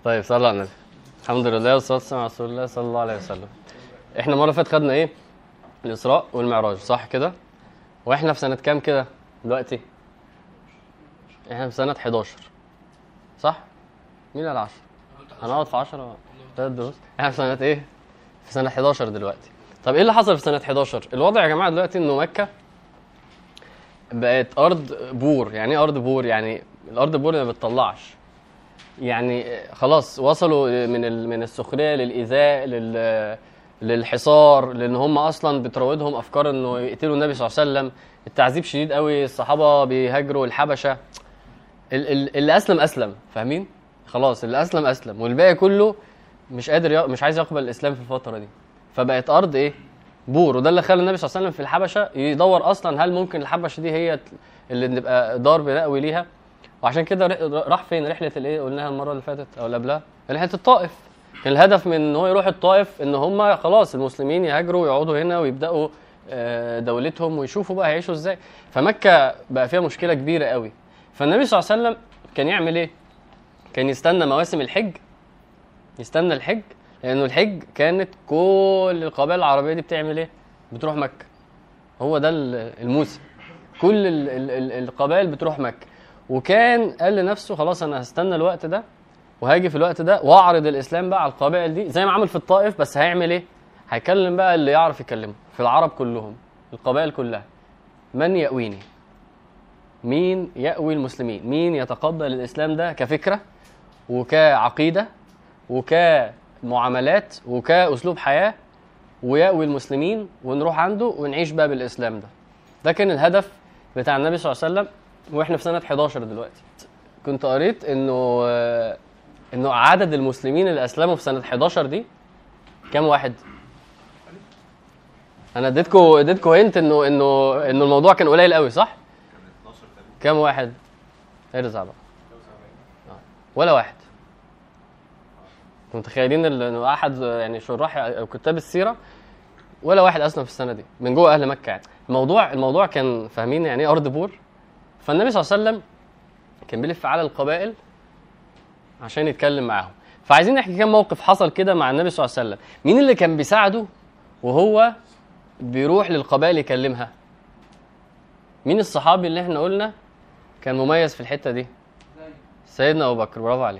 طيب صلى على النبي الحمد لله والصلاه والسلام على رسول الله صلى الله عليه وسلم احنا المره اللي فاتت خدنا ايه الاسراء والمعراج صح كده واحنا في سنه كام كده دلوقتي احنا في سنه 11 صح مين قال 10 هنقعد في 10 ثلاث دروس احنا في سنه ايه في سنه 11 دلوقتي طب ايه اللي حصل في سنه 11 الوضع يا جماعه دلوقتي انه مكه بقت ارض بور يعني ايه ارض بور يعني الارض بور اللي ما بتطلعش يعني خلاص وصلوا من ال- من السخريه للايذاء لل للحصار لان هم اصلا بتراودهم افكار انه يقتلوا النبي صلى الله عليه وسلم التعذيب شديد قوي الصحابه بيهاجروا الحبشه ال- ال- اللي اسلم اسلم فاهمين خلاص اللي اسلم اسلم والباقي كله مش قادر ي... مش عايز يقبل الاسلام في الفتره دي فبقت ارض ايه بور وده اللي خلى النبي صلى الله عليه وسلم في الحبشه يدور اصلا هل ممكن الحبشه دي هي اللي نبقى دار بنأوي ليها وعشان كده ر- راح فين رحله الايه قلناها المره اللي فاتت او اللي قبلها رحله الطائف كان الهدف من ان هو يروح الطائف ان هم خلاص المسلمين يهاجروا ويقعدوا هنا ويبداوا آه، دولتهم ويشوفوا بقى هيعيشوا ازاي فمكه بقى فيها مشكله كبيره قوي فالنبي صلى الله عليه وسلم كان يعمل ايه كان يستنى مواسم الحج يستنى الحج لانه الحج كانت كل القبائل العربيه دي بتعمل ايه بتروح مكه هو ده ال- الموسم كل ال- ال- ال- القبائل بتروح مكه وكان قال لنفسه خلاص انا هستنى الوقت ده وهاجي في الوقت ده واعرض الاسلام بقى على القبائل دي زي ما عمل في الطائف بس هيعمل ايه هيكلم بقى اللي يعرف يكلمه في العرب كلهم القبائل كلها من يأويني مين يأوي المسلمين مين يتقبل الإسلام ده كفكرة وكعقيدة وكمعاملات وكأسلوب حياة ويأوي المسلمين ونروح عنده ونعيش بقى بالإسلام ده ده كان الهدف بتاع النبي صلى الله عليه وسلم واحنا في سنة 11 دلوقتي كنت قريت انه آه، انه عدد المسلمين اللي اسلموا في سنة 11 دي كام واحد؟ انا اديتكم اديتكم هنت انه انه انه الموضوع كان قليل قوي صح؟ كام واحد؟ ارزع بقى آه. ولا واحد انتوا متخيلين ال- انه احد يعني شراح او كتاب السيره ولا واحد اسلم في السنه دي من جوه اهل مكه يعني الموضوع الموضوع كان فاهمين يعني ايه ارض بور فالنبي صلى الله عليه وسلم كان بيلف على القبائل عشان يتكلم معاهم فعايزين نحكي كام موقف حصل كده مع النبي صلى الله عليه وسلم مين اللي كان بيساعده وهو بيروح للقبائل يكلمها مين الصحابي اللي احنا قلنا كان مميز في الحته دي سيدنا ابو بكر برافو عليك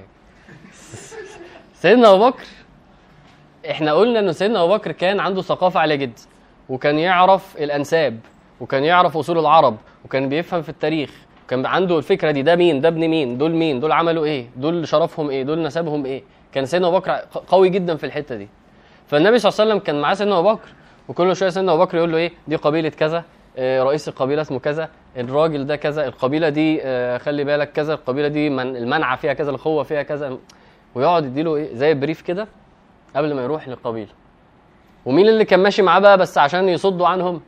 سيدنا ابو بكر احنا قلنا ان سيدنا ابو بكر كان عنده ثقافه عاليه جدا وكان يعرف الانساب وكان يعرف اصول العرب وكان بيفهم في التاريخ كان عنده الفكره دي ده مين ده ابن مين دول مين دول عملوا ايه دول شرفهم ايه دول نسبهم ايه كان سيدنا ابو بكر قوي جدا في الحته دي فالنبي صلى الله عليه وسلم كان معاه سيدنا ابو بكر وكل شويه سيدنا ابو بكر يقول له ايه دي قبيله كذا آه، رئيس القبيله اسمه كذا الراجل ده كذا القبيله دي آه، خلي بالك كذا القبيله دي من المنعه فيها كذا القوه فيها كذا ويقعد يديله ايه زي بريف كده قبل ما يروح للقبيله ومين اللي كان ماشي معاه بقى بس عشان يصدوا عنهم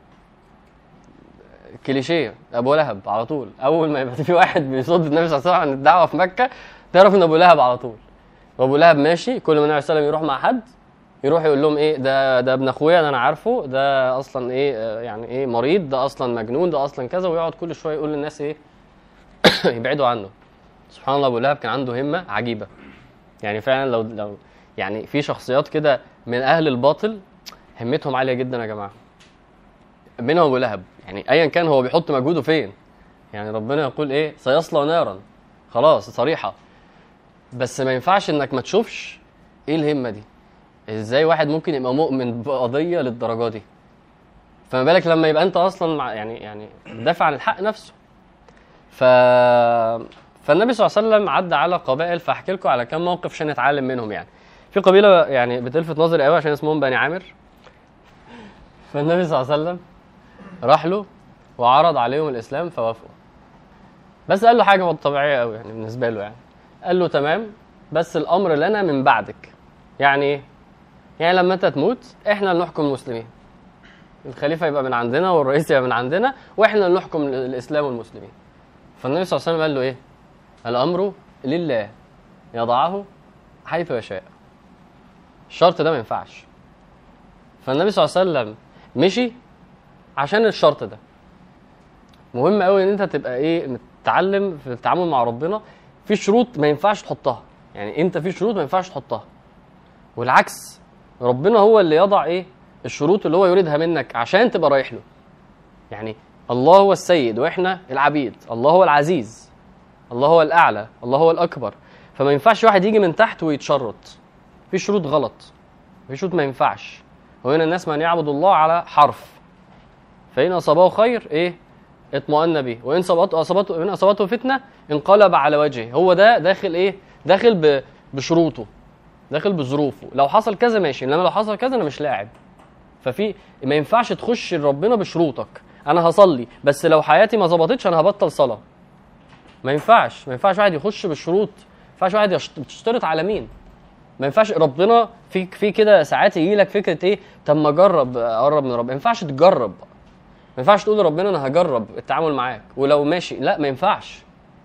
كليشيه ابو لهب على طول اول ما يبقى في واحد بيصد النبي صلى الله عليه وسلم عن الدعوه في مكه تعرف ان ابو لهب على طول وابو لهب ماشي كل ما النبي صلى الله عليه وسلم يروح مع حد يروح يقول لهم ايه ده ده ابن اخويا ده انا عارفه ده اصلا ايه آه، يعني ايه مريض ده اصلا مجنون ده اصلا كذا ويقعد كل شويه يقول للناس ايه يبعدوا عنه سبحان الله ابو لهب كان عنده همه عجيبه يعني فعلا لو لو يعني في شخصيات كده من اهل الباطل همتهم عاليه جدا يا جماعه منهم ابو لهب يعني ايا كان هو بيحط مجهوده فين يعني ربنا يقول ايه سيصلى نارا خلاص صريحه بس ما ينفعش انك ما تشوفش ايه الهمه دي ازاي واحد ممكن يبقى مؤمن بقضيه للدرجه دي فما بالك لما يبقى انت اصلا مع يعني يعني دافع عن الحق نفسه ف فالنبي صلى الله عليه وسلم عدى على قبائل فاحكي لكم على كام موقف عشان نتعلم منهم يعني في قبيله يعني بتلفت نظري قوي عشان اسمهم بني عامر فالنبي صلى الله عليه وسلم راح له وعرض عليهم الاسلام فوافقوا بس قال له حاجه طبيعيه قوي يعني بالنسبه له يعني قال له تمام بس الامر لنا من بعدك يعني ايه يعني لما انت تموت احنا اللي نحكم المسلمين الخليفه يبقى من عندنا والرئيس يبقى من عندنا واحنا اللي نحكم الاسلام والمسلمين فالنبي صلى الله عليه وسلم قال له ايه الامر لله يضعه حيث يشاء الشرط ده ما ينفعش فالنبي صلى الله عليه وسلم مشي عشان الشرط ده مهم قوي ان انت تبقى ايه تتعلم في التعامل مع ربنا في شروط ما ينفعش تحطها يعني انت في شروط ما ينفعش تحطها والعكس ربنا هو اللي يضع ايه الشروط اللي هو يريدها منك عشان تبقى رايح له يعني الله هو السيد واحنا العبيد الله هو العزيز الله هو الاعلى الله هو الاكبر فما ينفعش واحد يجي من تحت ويتشرط في شروط غلط في شروط ما ينفعش وهنا الناس من يعبد الله على حرف فإن أصابه خير إيه اطمأن به وإن أصابته أصابته إن أصابته فتنة انقلب على وجهه هو ده داخل إيه داخل ب- بشروطه داخل بظروفه لو حصل كذا ماشي انما لو حصل كذا انا مش لاعب ففي ما ينفعش تخش لربنا بشروطك انا هصلي بس لو حياتي ما ظبطتش انا هبطل صلاه ما ينفعش ما ينفعش واحد يخش بالشروط ما ينفعش واحد يشت- تشترط على مين ما ينفعش ربنا في في كده ساعات يجي لك فكره ايه طب ما اجرب اقرب من ربنا ما ينفعش تجرب ما ينفعش تقول لربنا انا هجرب التعامل معاك ولو ماشي لا ما ينفعش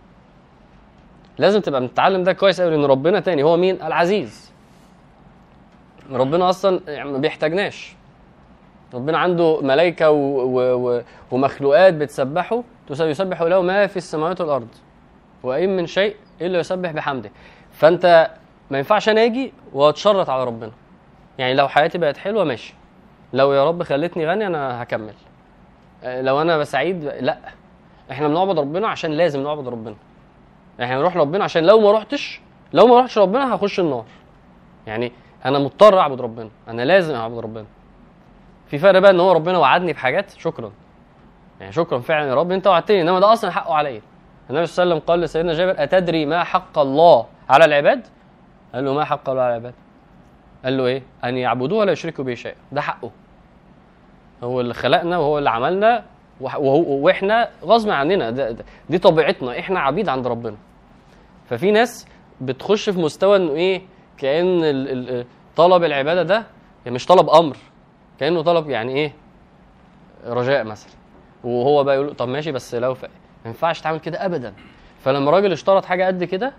لازم تبقى متعلم ده كويس قوي لان ربنا تاني هو مين العزيز ربنا اصلا يعني ما بيحتاجناش ربنا عنده ملائكه و... و... و... ومخلوقات بتسبحه تس- يسبح له ما في السماوات والارض وان من شيء الا يسبح بحمده فانت ما ينفعش انا اجي واتشرط على ربنا يعني لو حياتي بقت حلوه ماشي لو يا رب خلتني غني انا هكمل آه، لو انا سعيد لا احنا بنعبد ربنا عشان لازم نعبد ربنا احنا بنروح لربنا عشان لو ما رحتش لو ما رحتش ربنا هخش النار يعني انا مضطر اعبد ربنا انا لازم اعبد ربنا في فرق بقى ان هو ربنا وعدني بحاجات شكرا يعني شكرا فعلا يا رب انت وعدتني انما ده اصلا حقه عليا النبي صلى الله عليه وسلم قال لسيدنا جابر اتدري ما حق الله على العباد قال له ما حق الله على العباد قال له ايه ان يعبدوه ولا يشركوا به شيئا ده حقه هو اللي خلقنا وهو اللي عملنا وح- وهو واحنا غصب عننا ده ده دي طبيعتنا احنا عبيد عند ربنا ففي ناس بتخش في مستوى انه ايه كان ال- ال- طلب العباده ده يعني مش طلب امر كانه طلب يعني ايه رجاء مثلا وهو بقى يقول طب ماشي بس لو ف... ما ينفعش تعمل كده ابدا فلما الراجل اشترط حاجه قد كده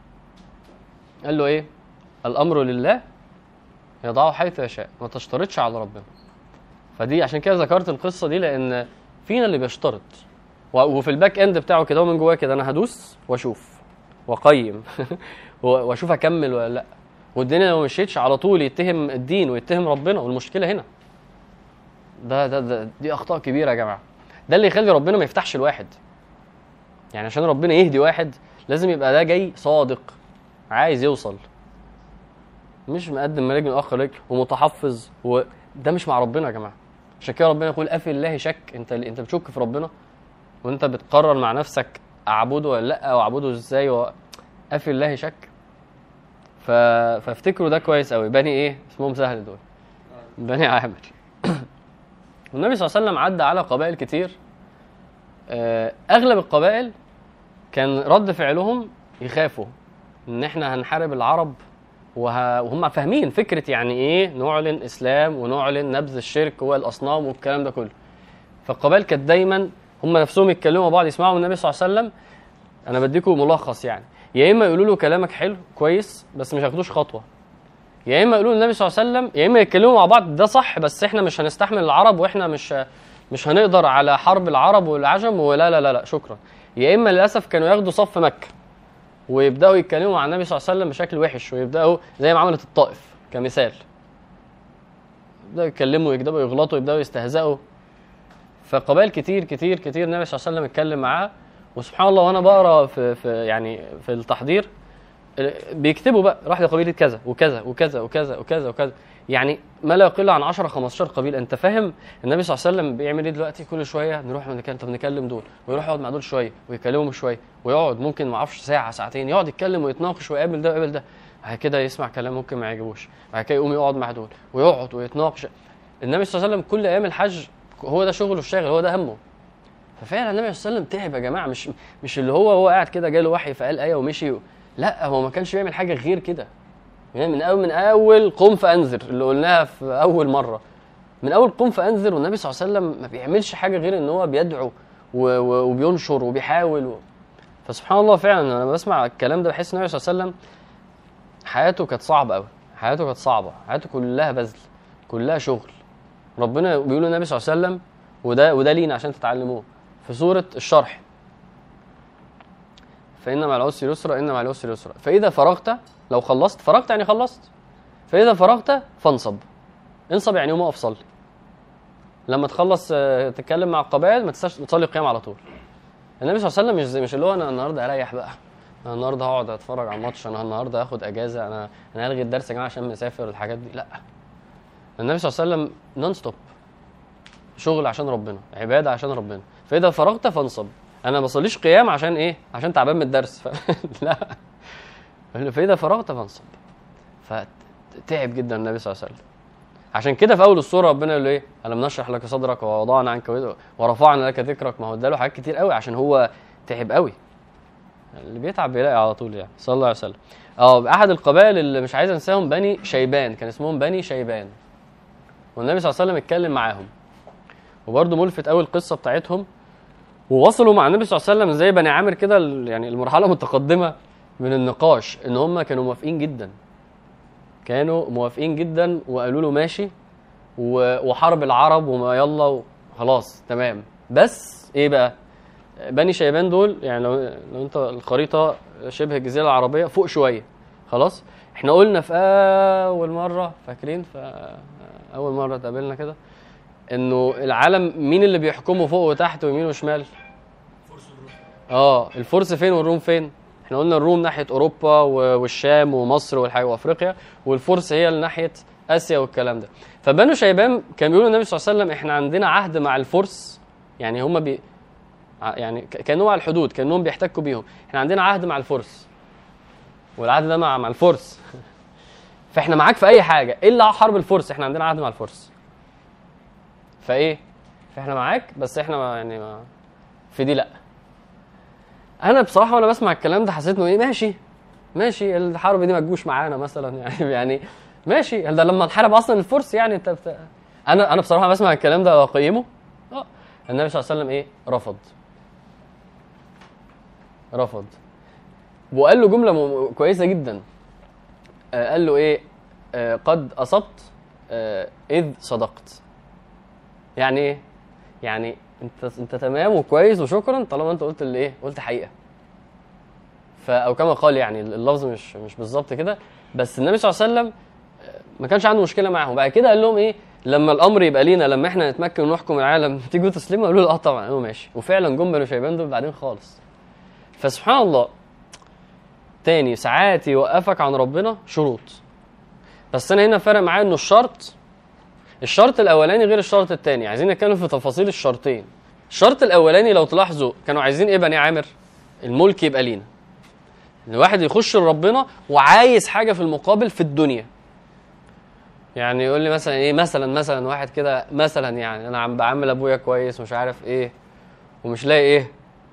قال له ايه الامر لله يضعه حيث يشاء ما تشترطش على ربنا فدي عشان كده ذكرت القصه دي لان فينا اللي بيشترط و- وفي الباك اند بتاعه كده هو من جواه كده انا هدوس واشوف واقيم و- واشوف اكمل ولا لا والدنيا لو مشيتش على طول يتهم الدين ويتهم ربنا والمشكله هنا ده ده, ده دي اخطاء كبيره يا جماعه ده اللي يخلي ربنا ما يفتحش الواحد يعني عشان ربنا يهدي واحد لازم يبقى ده جاي صادق عايز يوصل مش مقدم رجل اخر رجل ومتحفظ وده مش مع ربنا يا جماعه عشان كده ربنا يقول افي الله شك انت انت بتشك في ربنا وانت بتقرر مع نفسك اعبده ولا لا او اعبده ازاي و... افي الله شك ف... فافتكروا ده كويس قوي بني ايه اسمهم سهل دول بني عامر والنبي صلى الله عليه وسلم عدى على قبائل كتير آه، اغلب القبائل كان رد فعلهم يخافوا ان احنا هنحارب العرب وه... وهم فاهمين فكره يعني ايه نعلن اسلام ونعلن نبذ الشرك والاصنام والكلام ده كله فالقبائل كانت دايما هم نفسهم يتكلموا مع بعض يسمعوا من النبي صلى الله عليه وسلم انا بديكم ملخص يعني يا اما يقولوا له كلامك حلو كويس بس مش هياخدوش خطوه يا اما يقولوا للنبي صلى الله عليه وسلم يا اما يتكلموا مع بعض ده صح بس احنا مش هنستحمل العرب واحنا مش مش هنقدر على حرب العرب والعجم ولا لا لا لا شكرا يا اما للاسف كانوا ياخدوا صف مكه ويبداوا يتكلموا مع النبي صلى الله عليه وسلم بشكل وحش ويبداوا زي ما عملت الطائف كمثال يبداوا يتكلموا يبداوا يغلطوا يبداوا يستهزئوا فقبائل كتير كتير كتير النبي صلى الله عليه وسلم اتكلم معاه وسبحان الله وانا بقرا في, في يعني في التحضير بيكتبوا بقى راح لقبيله كذا وكذا وكذا وكذا وكذا وكذا يعني ما لا يقل عن 10 15 قبيله انت فاهم النبي صلى الله عليه وسلم بيعمل ايه دلوقتي كل شويه نروح نكلم طب نكلم دول ويروح يقعد مع دول شويه ويكلمهم شويه ويقعد ممكن ما اعرفش ساعه ساعتين يقعد يتكلم ويتناقش ويقابل ده ويقابل ده بعد كده يسمع كلام ممكن ما يعجبوش بعد كده يقوم يقعد مع دول ويقعد ويتناقش النبي صلى الله عليه وسلم كل ايام الحج هو ده شغله الشاغل هو ده همه ففعلا النبي صلى الله عليه وسلم تعب يا جماعه مش مش اللي هو هو قاعد كده جاله وحي فقال ايه ومشي لا هو ما كانش بيعمل حاجه غير كده يعني من اول من اول قم فانذر اللي قلناها في اول مره من اول قم فانذر والنبي صلى الله عليه وسلم ما بيعملش حاجه غير ان هو بيدعو و- و- وبينشر وبيحاول و... فسبحان الله فعلا انا لما بسمع الكلام ده بحس ان النبي صلى الله عليه وسلم حياته كانت صعبه قوي حياته كانت صعبه حياته كلها بذل كلها شغل ربنا بيقول للنبي صلى الله عليه وسلم وده وده لينا عشان تتعلموه في سوره الشرح فان مع العسر يسرا ان مع العسر يسرا فاذا فرغت لو خلصت فرغت يعني خلصت فاذا فرغت فانصب انصب يعني قوم اقف صلي لما تخلص آه، تتكلم مع القبائل ما تنساش تصلي القيام على طول النبي صلى الله عليه وسلم مش زي مش اللي هو انا النهارده اريح بقى انا النهارده هقعد اتفرج على الماتش انا النهارده هاخد اجازه انا انا هلغي الدرس يا جماعه عشان مسافر الحاجات دي لا النبي صلى الله عليه وسلم نون ستوب شغل عشان ربنا عباده عشان ربنا فاذا فرغت فانصب انا ما بصليش قيام عشان ايه عشان تعبان من الدرس ف... لا فاذا فرغت فانصب فتعب جدا النبي صلى الله عليه وسلم عشان كده في اول السوره ربنا يقول له ايه الم نشرح لك صدرك ووضعنا عنك وزرك ورفعنا لك ذكرك ما هو اداله حاجات كتير قوي عشان هو تعب قوي اللي بيتعب بيلاقي على طول يعني صلى الله عليه وسلم اه احد القبائل اللي مش عايز انساهم بني شيبان كان اسمهم بني شيبان والنبي صلى الله عليه وسلم اتكلم معاهم وبرده ملفت قوي القصه بتاعتهم ووصلوا مع النبي صلى الله عليه وسلم زي بني عامر كده ال- يعني المرحله متقدمه من النقاش ان هم كانوا موافقين جدا كانوا موافقين جدا وقالوا له ماشي و- وحرب العرب وما يلا خلاص تمام بس ايه بقى بني شيبان دول يعني لو, لو انت الخريطه شبه الجزيره العربيه فوق شويه خلاص احنا قلنا في اول مره فاكرين في اول مره اتقابلنا كده انه العالم مين اللي بيحكمه فوق وتحت ويمين وشمال اه الفرس فين والروم فين احنا قلنا الروم ناحيه اوروبا و- والشام ومصر والحاجه وافريقيا والفرس هي اللي ناحيه اسيا والكلام ده فبنو شيبان كان بيقولوا النبي صلى الله عليه وسلم احنا عندنا عهد مع الفرس يعني هم بي ع- يعني ك- كانوا على الحدود كانهم بيحتكوا بيهم احنا عندنا عهد مع الفرس والعهد ده مع مع الفرس فاحنا معاك في اي حاجه الا حرب الفرس احنا عندنا عهد مع الفرس فايه فاحنا معاك بس احنا ما يعني ما في دي لا انا بصراحه وانا بسمع الكلام ده حسيت انه ايه ماشي ماشي الحرب دي ما تجوش معانا مثلا يعني يعني ماشي ده لما نحارب اصلا الفرس يعني انت بت... انا انا بصراحه بسمع الكلام ده واقيمه اه النبي صلى الله عليه وسلم ايه رفض رفض وقال له جمله م- كويسه جدا آه قال له ايه آه قد اصبت آه اذ صدقت يعني ايه يعني انت انت تمام وكويس وشكرا طالما انت قلت اللي ايه قلت حقيقه ف او كما قال يعني اللفظ مش مش بالظبط كده بس النبي صلى الله عليه وسلم آه، ما كانش عنده مشكله معاهم بعد كده قال لهم ايه لما الامر يبقى لينا لما احنا نتمكن ونحكم العالم تيجوا تسلموا قالوا له اه طبعا قالوا ماشي وفعلا جم بنو شيبان دول بعدين خالص فسبحان الله تاني ساعات يوقفك عن ربنا شروط بس انا هنا فارق معايا انه الشرط الشرط الاولاني غير الشرط الثاني عايزين نتكلم في تفاصيل الشرطين الشرط الاولاني لو تلاحظوا كانوا عايزين ايه بني عامر الملك يبقى لينا الواحد يخش لربنا وعايز حاجه في المقابل في الدنيا يعني يقول لي مثلا ايه مثلا مثلا واحد كده مثلا يعني انا عم بعمل ابويا كويس ومش عارف ايه ومش لاقي ايه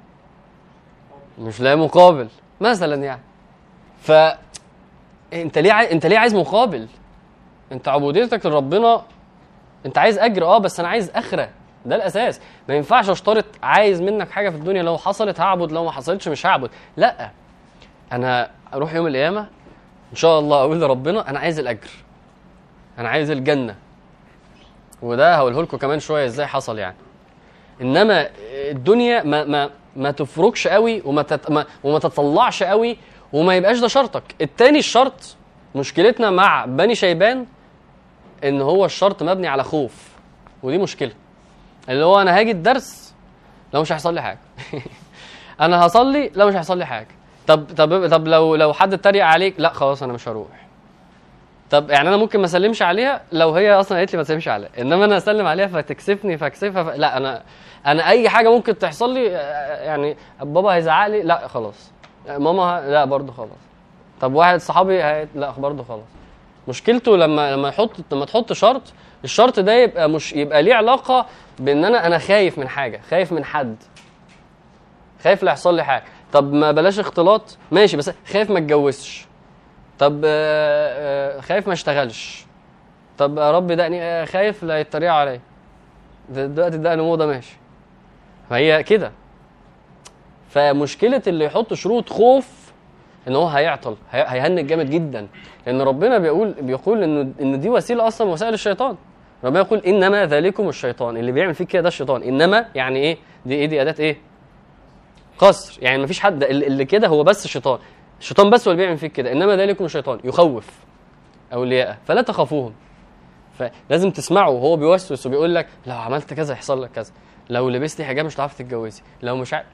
مش لاقي مقابل مثلا يعني ف انت ليه عاي... انت ليه عايز مقابل انت عبوديتك لربنا انت عايز اجر اه بس انا عايز اخره ده الاساس ما ينفعش اشترط عايز منك حاجه في الدنيا لو حصلت هعبد لو ما حصلتش مش هعبد لا انا اروح يوم القيامه ان شاء الله اقول لربنا انا عايز الاجر انا عايز الجنه وده هقوله لكم كمان شويه ازاي حصل يعني انما الدنيا ما ما ما تفركش قوي وما تت ما وما تطلعش قوي وما يبقاش ده شرطك التاني الشرط مشكلتنا مع بني شيبان ان هو الشرط مبني على خوف ودي مشكله اللي هو انا هاجي الدرس لو مش هيحصل لي حاجه انا هصلي لو مش هيحصل لي حاجه طب طب طب لو لو حد اتريق عليك لا خلاص انا مش هروح طب يعني انا ممكن ما اسلمش عليها لو هي اصلا قالت لي ما تسلمش عليها انما انا اسلم عليها فتكسفني فاكسفها ف... لا انا انا اي حاجه ممكن تحصل لي آه، يعني بابا هيزعق لي لا خلاص ماما ه... لا برضه خلاص طب واحد صحابي هي... لا برضه خلاص مشكلته لما لما يحط لما تحط شرط الشرط ده يبقى مش يبقى ليه علاقه بان انا انا خايف من حاجه خايف من حد خايف لا يحصل لي حاجه طب ما بلاش اختلاط ماشي بس خايف ما اتجوزش طب آه، آه، خايف ما اشتغلش طب يا رب دقني آه، خايف لا يتريقوا عليا ده- دلوقتي الدقن موضه ماشي فهي كده فمشكله اللي يحط شروط خوف ان هو هيعطل هي- هيهنج جامد جدا لان ربنا بيقول بيقول ان ان دي وسيله اصلا من وسائل الشيطان ربنا يقول انما ذلكم الشيطان اللي بيعمل فيك كده ده الشيطان انما يعني ايه دي ايه دي اداه ايه قصر يعني مفيش حد اللي اللي كده هو بس الشيطان الشيطان بس هو اللي بيعمل فيك كده انما ذلكم الشيطان يخوف اولياءه فلا تخافوهم فلازم تسمعه وهو بيوسوس وبيقول لك لو عملت كذا يحصل لك كذا لو لبستي حجاب مش هتعرفي تتجوزي لو مش عارف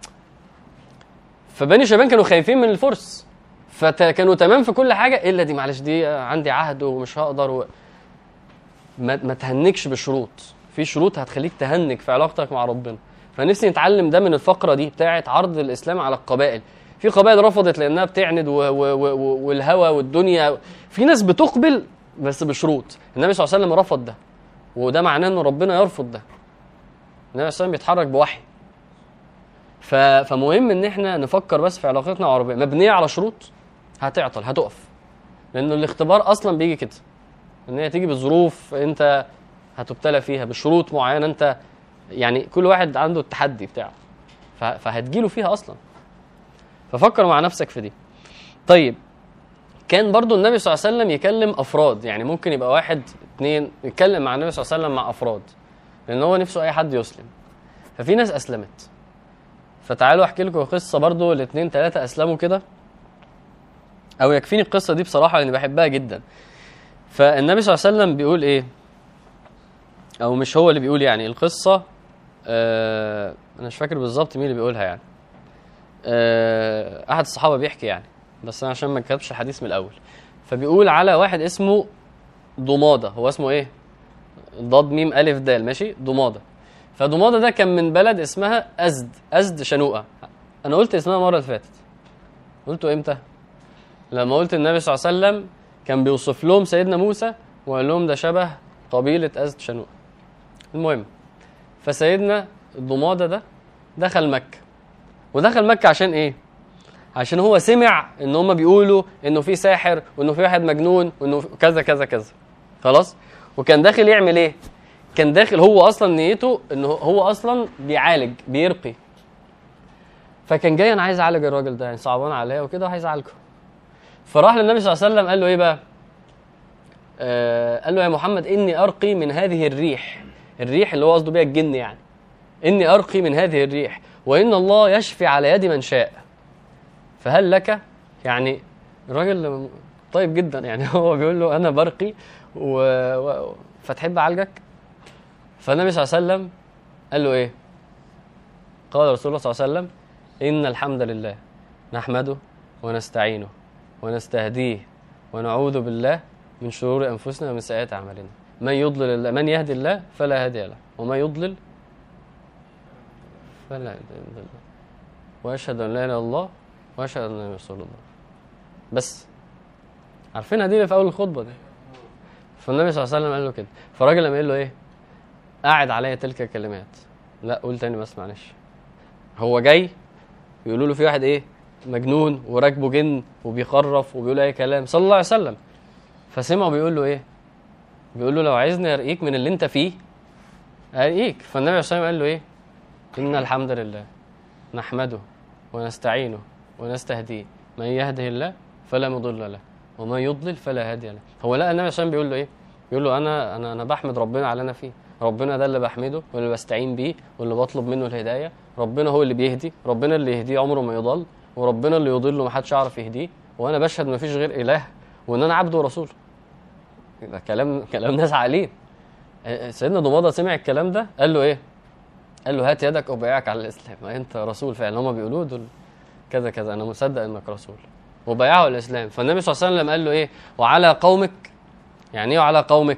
فبني شيبان كانوا خايفين من الفرس فكانوا تمام في كل حاجه الا دي معلش دي عندي عهد ومش هقدر و... ما, ما تهنكش بشروط في شروط هتخليك تهنك في علاقتك مع ربنا فنفسي نتعلم ده من الفقره دي بتاعه عرض الاسلام على القبائل في قبائل رفضت لانها بتعند و... و... و... والهوى والدنيا في ناس بتقبل بس بشروط النبي صلى الله عليه وسلم رفض ده وده معناه ان ربنا يرفض ده النبي صلى الله عليه وسلم بيتحرك بوحي ف... فمهم ان احنا نفكر بس في علاقتنا مع ربنا مبنيه على شروط هتعطل هتقف لانه الاختبار اصلا بيجي كده ان هي تيجي بظروف انت هتبتلى فيها بشروط معينه انت يعني كل واحد عنده التحدي بتاعه ف- فهتجيله فيها اصلا ففكر مع نفسك في دي طيب كان برضو النبي صلى الله عليه وسلم يكلم افراد يعني ممكن يبقى واحد اتنين يتكلم مع النبي صلى الله عليه وسلم مع افراد لان هو نفسه اي حد يسلم ففي ناس اسلمت فتعالوا احكي لكم قصه برضو الاثنين ثلاثه اسلموا كده او يكفيني القصه دي بصراحه لاني بحبها جدا فالنبي صلى الله عليه وسلم بيقول ايه او مش هو اللي بيقول يعني القصه آه انا مش فاكر بالظبط مين اللي بيقولها يعني آه احد الصحابه بيحكي يعني بس انا عشان ما كتبش الحديث من الاول فبيقول على واحد اسمه ضماده هو اسمه ايه ضاد ميم الف دال ماشي ضماده فضماده ده كان من بلد اسمها ازد ازد شنوءه انا قلت اسمها المره اللي فاتت قلته امتى لما قلت النبي صلى الله عليه وسلم كان بيوصف لهم سيدنا موسى وقال لهم ده شبه قبيله ازد شنوءه المهم فسيدنا الضماده ده دخل مكه ودخل مكه عشان ايه عشان هو سمع ان هم بيقولوا انه في ساحر وانه في واحد مجنون وانه كذا كذا كذا خلاص وكان داخل يعمل ايه كان داخل هو اصلا نيته انه هو اصلا بيعالج بيرقي فكان جاي انا عايز اعالج الراجل ده يعني صعبان عليا وكده وعايز اعالجه فراح للنبي صلى الله عليه وسلم قال له ايه بقى آه قال له يا محمد اني ارقي من هذه الريح الريح اللي هو قصده بيها الجن يعني اني ارقي من هذه الريح وان الله يشفي على يد من شاء فهل لك يعني الراجل طيب جدا يعني هو بيقول له انا برقي و... و... فتحب اعالجك فالنبي صلى الله عليه وسلم قال له ايه قال رسول الله صلى الله عليه وسلم ان الحمد لله نحمده ونستعينه ونستهديه ونعوذ بالله من شرور انفسنا ومن سيئات اعمالنا من يضلل الله من يهدي الله فلا هادي له ومن يضلل فلا هادي له واشهد ان لا اله الا الله واشهد ان محمدا رسول الله بس عارفينها دي اللي في اول الخطبه دي فالنبي صلى الله عليه وسلم قال له كده فالراجل قام قال له ايه قاعد عليا تلك الكلمات لا قول تاني بس معلش هو جاي يقولوا له في واحد ايه مجنون وراكبه جن وبيخرف وبيقول اي كلام صلى الله عليه وسلم فسمعه بيقول له ايه بيقول له لو عايزني ارقيك من اللي انت فيه ارقيك فالنبي صلى الله عليه وسلم قال له ايه ان الحمد لله نحمده ونستعينه ونستهديه من يهده الله فلا مضل له ومن يضلل فلا هادي له هو لقى النبي صلى الله عليه وسلم بيقول له ايه بيقول له انا انا انا بحمد ربنا على اللي انا فيه ربنا ده اللي بحمده واللي بستعين بيه واللي بطلب منه الهدايه ربنا هو اللي بيهدي ربنا اللي يهديه عمره ما يضل وربنا اللي يضله ما حدش يعرف يهديه وانا بشهد ما فيش غير اله وان انا عبد ورسول ده كلام كلام ناس عاقلين سيدنا ضماده سمع الكلام ده قال له ايه قال له هات يدك ابايعك على الاسلام ما انت رسول فعلا هم بيقولوا دول كذا كذا انا مصدق انك رسول وبايعه على الاسلام فالنبي صلى الله عليه وسلم قال له ايه وعلى قومك يعني ايه وعلى قومك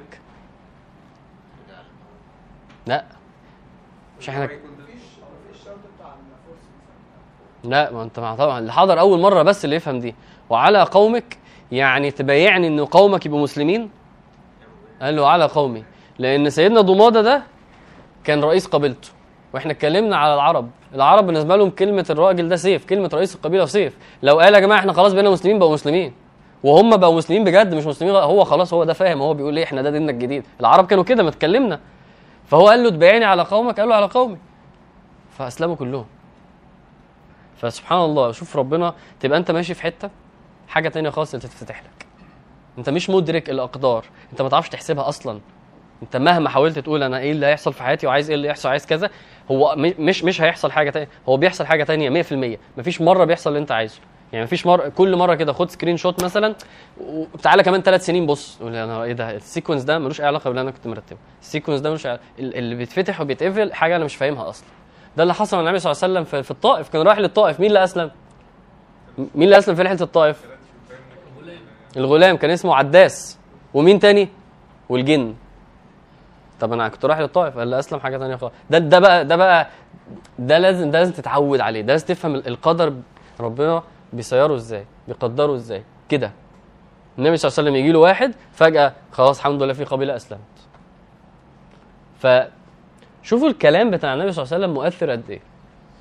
لا مش احنا مفيش مفيش شرط بتاع الفرس لا ما انت مع طبعا اللي حضر اول مره بس اللي يفهم دي وعلى قومك يعني تبايعني ان قومك يبقوا مسلمين قال له على قومي لان سيدنا ضماده ده كان رئيس قبيلته واحنا اتكلمنا على العرب العرب بالنسبه لهم كلمه الراجل ده سيف كلمه رئيس القبيله سيف لو قال يا جماعه احنا خلاص بقينا مسلمين بقوا مسلمين وهم بقوا مسلمين بجد مش مسلمين غ- هو خلاص هو ده فاهم هو بيقول ايه احنا ده ديننا الجديد العرب كانوا كده ما اتكلمنا فهو قال له تبايعني على قومك قال له على قومي فاسلموا كلهم فسبحان الله شوف ربنا تبقى انت ماشي في حته حاجه تانية خالص اللي تتفتح لك انت مش مدرك الاقدار انت ما تعرفش تحسبها اصلا انت مهما حاولت تقول انا ايه اللي هيحصل في حياتي وعايز ايه اللي يحصل عايز كذا هو م- مش مش هيحصل حاجه تانية هو بيحصل حاجه تانية 100% مفيش مره بيحصل اللي انت عايزه يعني مفيش مره كل مره كده خد سكرين شوت مثلا وتعالى كمان ثلاث سنين بص قول انا ايه ده السيكونس ده ملوش اي علاقه باللي انا كنت مرتبه السيكونس ده ملوش علاقة. ال- اللي بيتفتح وبيتقفل حاجه انا مش فاهمها اصلا ده اللي حصل مع النبي صلى الله عليه وسلم في, في الطائف كان رايح للطائف مين اللي اسلم مين اللي اسلم في رحله الطائف الغلام كان اسمه عداس ومين تاني والجن طب انا كنت رايح للطائف قال لا اسلم حاجه تانية خالص ده ده بقى ده بقى ده لازم ده لازم تتعود عليه ده لازم تفهم القدر ربنا بيسيره ازاي بيقدره ازاي كده النبي صلى الله عليه وسلم يجي له واحد فجاه خلاص الحمد لله في قبيله اسلمت ف شوفوا الكلام بتاع النبي صلى الله عليه وسلم مؤثر قد ايه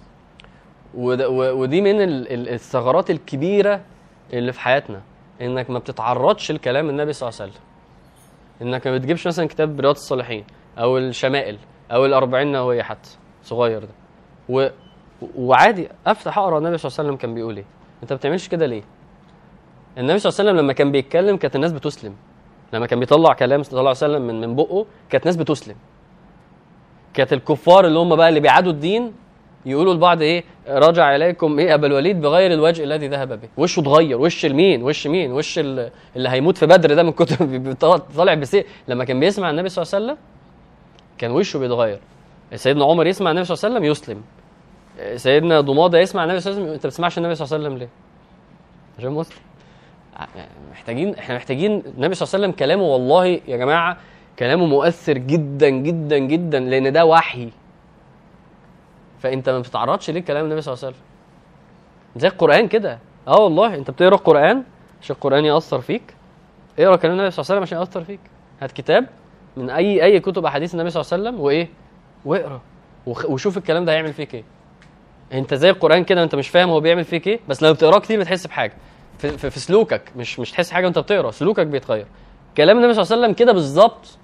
وده- و- ودي من ال- ال- الثغرات الكبيره اللي في حياتنا انك ما بتتعرضش لكلام النبي صلى الله عليه وسلم انك ما بتجيبش مثلا كتاب رياض الصالحين او الشمائل او الأربعين نووية حتى صغير ده و... وعادي افتح اقرا النبي صلى الله عليه وسلم كان بيقول ايه انت ما بتعملش كده ليه النبي صلى الله عليه وسلم لما كان بيتكلم كانت الناس بتسلم لما كان بيطلع كلام صلى الله عليه وسلم من من بقه كانت الناس بتسلم كانت الكفار اللي هم بقى اللي بيعادوا الدين يقولوا لبعض ايه رجع اليكم ايه ابا الوليد بغير الوجه الذي ذهب به وشه اتغير وش المين وش مين وش ال- اللي هيموت في بدر ده من كتر بيطلع- طالع بسيء لما كان بيسمع النبي صلى الله عليه وسلم كان وشه بيتغير سيدنا عمر يسمع النبي صلى الله عليه وسلم يسلم سيدنا ضماده يسمع النبي صلى الله عليه وسلم انت ما بتسمعش النبي صلى الله عليه وسلم ليه عشان مسلم محتاجين احنا محتاجين النبي صلى الله عليه وسلم كلامه والله يا جماعه كلامه مؤثر جدا جدا جدا لان ده وحي فانت ما بتتعرضش ليه كلام النبي صلى الله عليه وسلم زي القران كده اه والله انت بتقرا القران عشان القران ياثر فيك اقرا كلام النبي صلى الله عليه وسلم عشان ياثر فيك هات كتاب من اي اي كتب احاديث النبي صلى الله عليه وسلم وايه واقرا وخ- وشوف الكلام ده هيعمل فيك ايه انت زي القران كده انت مش فاهم هو بيعمل فيك ايه بس لما بتقراه كتير بتحس بحاجه في, في, في سلوكك مش مش تحس حاجه وانت بتقرا سلوكك بيتغير كلام النبي صلى الله عليه وسلم كده بالظبط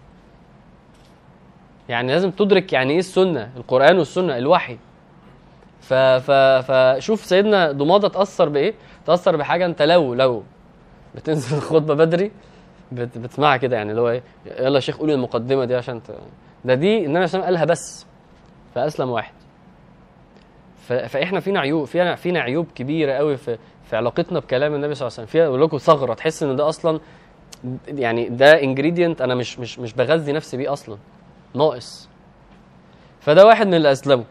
يعني لازم تدرك يعني ايه السنه القران والسنه الوحي ف ف فشوف سيدنا ضماده اتاثر بايه تاثر بحاجه انت لو لو بتنزل الخطبه بدري بت بتسمعها كده يعني اللي هو ايه يلا يا شيخ قول المقدمه دي عشان ت... ده دي النبي صلى الله عليه وسلم قالها بس فاسلم واحد ف... فاحنا فينا عيوب فينا فينا عيوب كبيره قوي في في علاقتنا بكلام النبي صلى الله عليه وسلم فيها اقول لكم ثغره تحس ان ده اصلا يعني ده انجريدينت انا مش مش مش بغذي نفسي بيه اصلا ناقص فده واحد من اللي اسلموا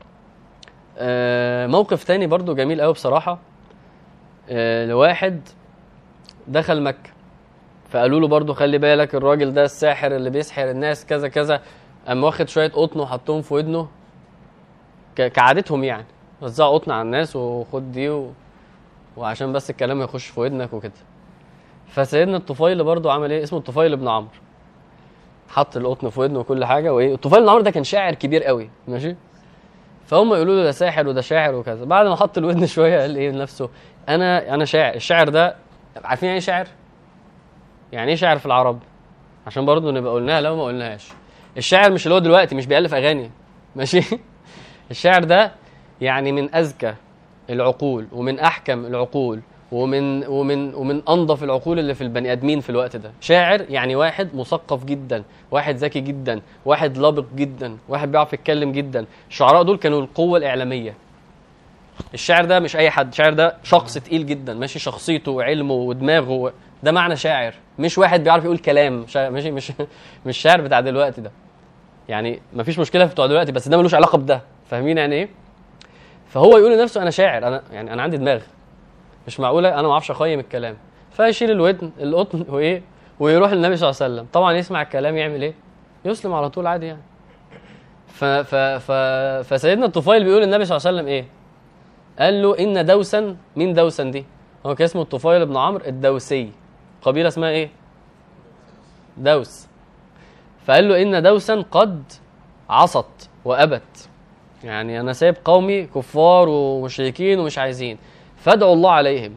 آه، موقف تاني برضو جميل قوي بصراحه آه، لواحد دخل مكه فقالوا له برضو خلي بالك الراجل ده الساحر اللي بيسحر الناس كذا كذا قام واخد شويه قطن وحطهم في ودنه ك- كعادتهم يعني وزعوا قطن على الناس وخد دي و... وعشان بس الكلام يخش في ودنك وكده فسيدنا الطفيل برضو عمل ايه اسمه الطفيل بن عمرو حط القطن في ودنه وكل حاجه وايه الطفيل بن عمرو ده كان شاعر كبير قوي ماشي فهم يقولوا له ده ساحر وده شاعر وكذا بعد ما حط الودن شويه قال ايه لنفسه انا انا شاعر الشاعر ده عارفين يعني ايه شاعر يعني ايه شاعر في العرب عشان برضه نبقى قلناها لو ما قلناهاش الشاعر مش اللي هو دلوقتي مش بيألف اغاني ماشي الشاعر ده يعني من اذكى العقول ومن احكم العقول ومن ومن ومن انظف العقول اللي في البني ادمين في الوقت ده شاعر يعني واحد مثقف جدا واحد ذكي جدا واحد لابق جدا واحد بيعرف يتكلم جدا الشعراء دول كانوا القوه الاعلاميه الشاعر ده مش اي حد الشاعر ده شخص تقيل جدا ماشي شخصيته وعلمه ودماغه ده معنى شاعر مش واحد بيعرف يقول كلام شاعر ماشي مش مش شاعر بتاع دلوقتي ده يعني مفيش مشكله في بتوع دلوقتي بس ده ملوش علاقه بده فاهمين يعني ايه فهو يقول لنفسه انا شاعر انا يعني انا عندي دماغ مش معقوله انا ما اعرفش اقيم الكلام فيشيل الودن القطن وايه ويروح للنبي صلى الله عليه وسلم طبعا يسمع الكلام يعمل ايه يسلم على طول عادي يعني ف ف ف فسيدنا الطفيل بيقول للنبي صلى الله عليه وسلم ايه قال له ان دوسا مين دوسا دي هو كان اسمه الطفيل بن عمرو الدوسي قبيله اسمها ايه دوس فقال له ان دوسا قد عصت وابت يعني انا سايب قومي كفار ومشركين ومش عايزين فادعوا الله عليهم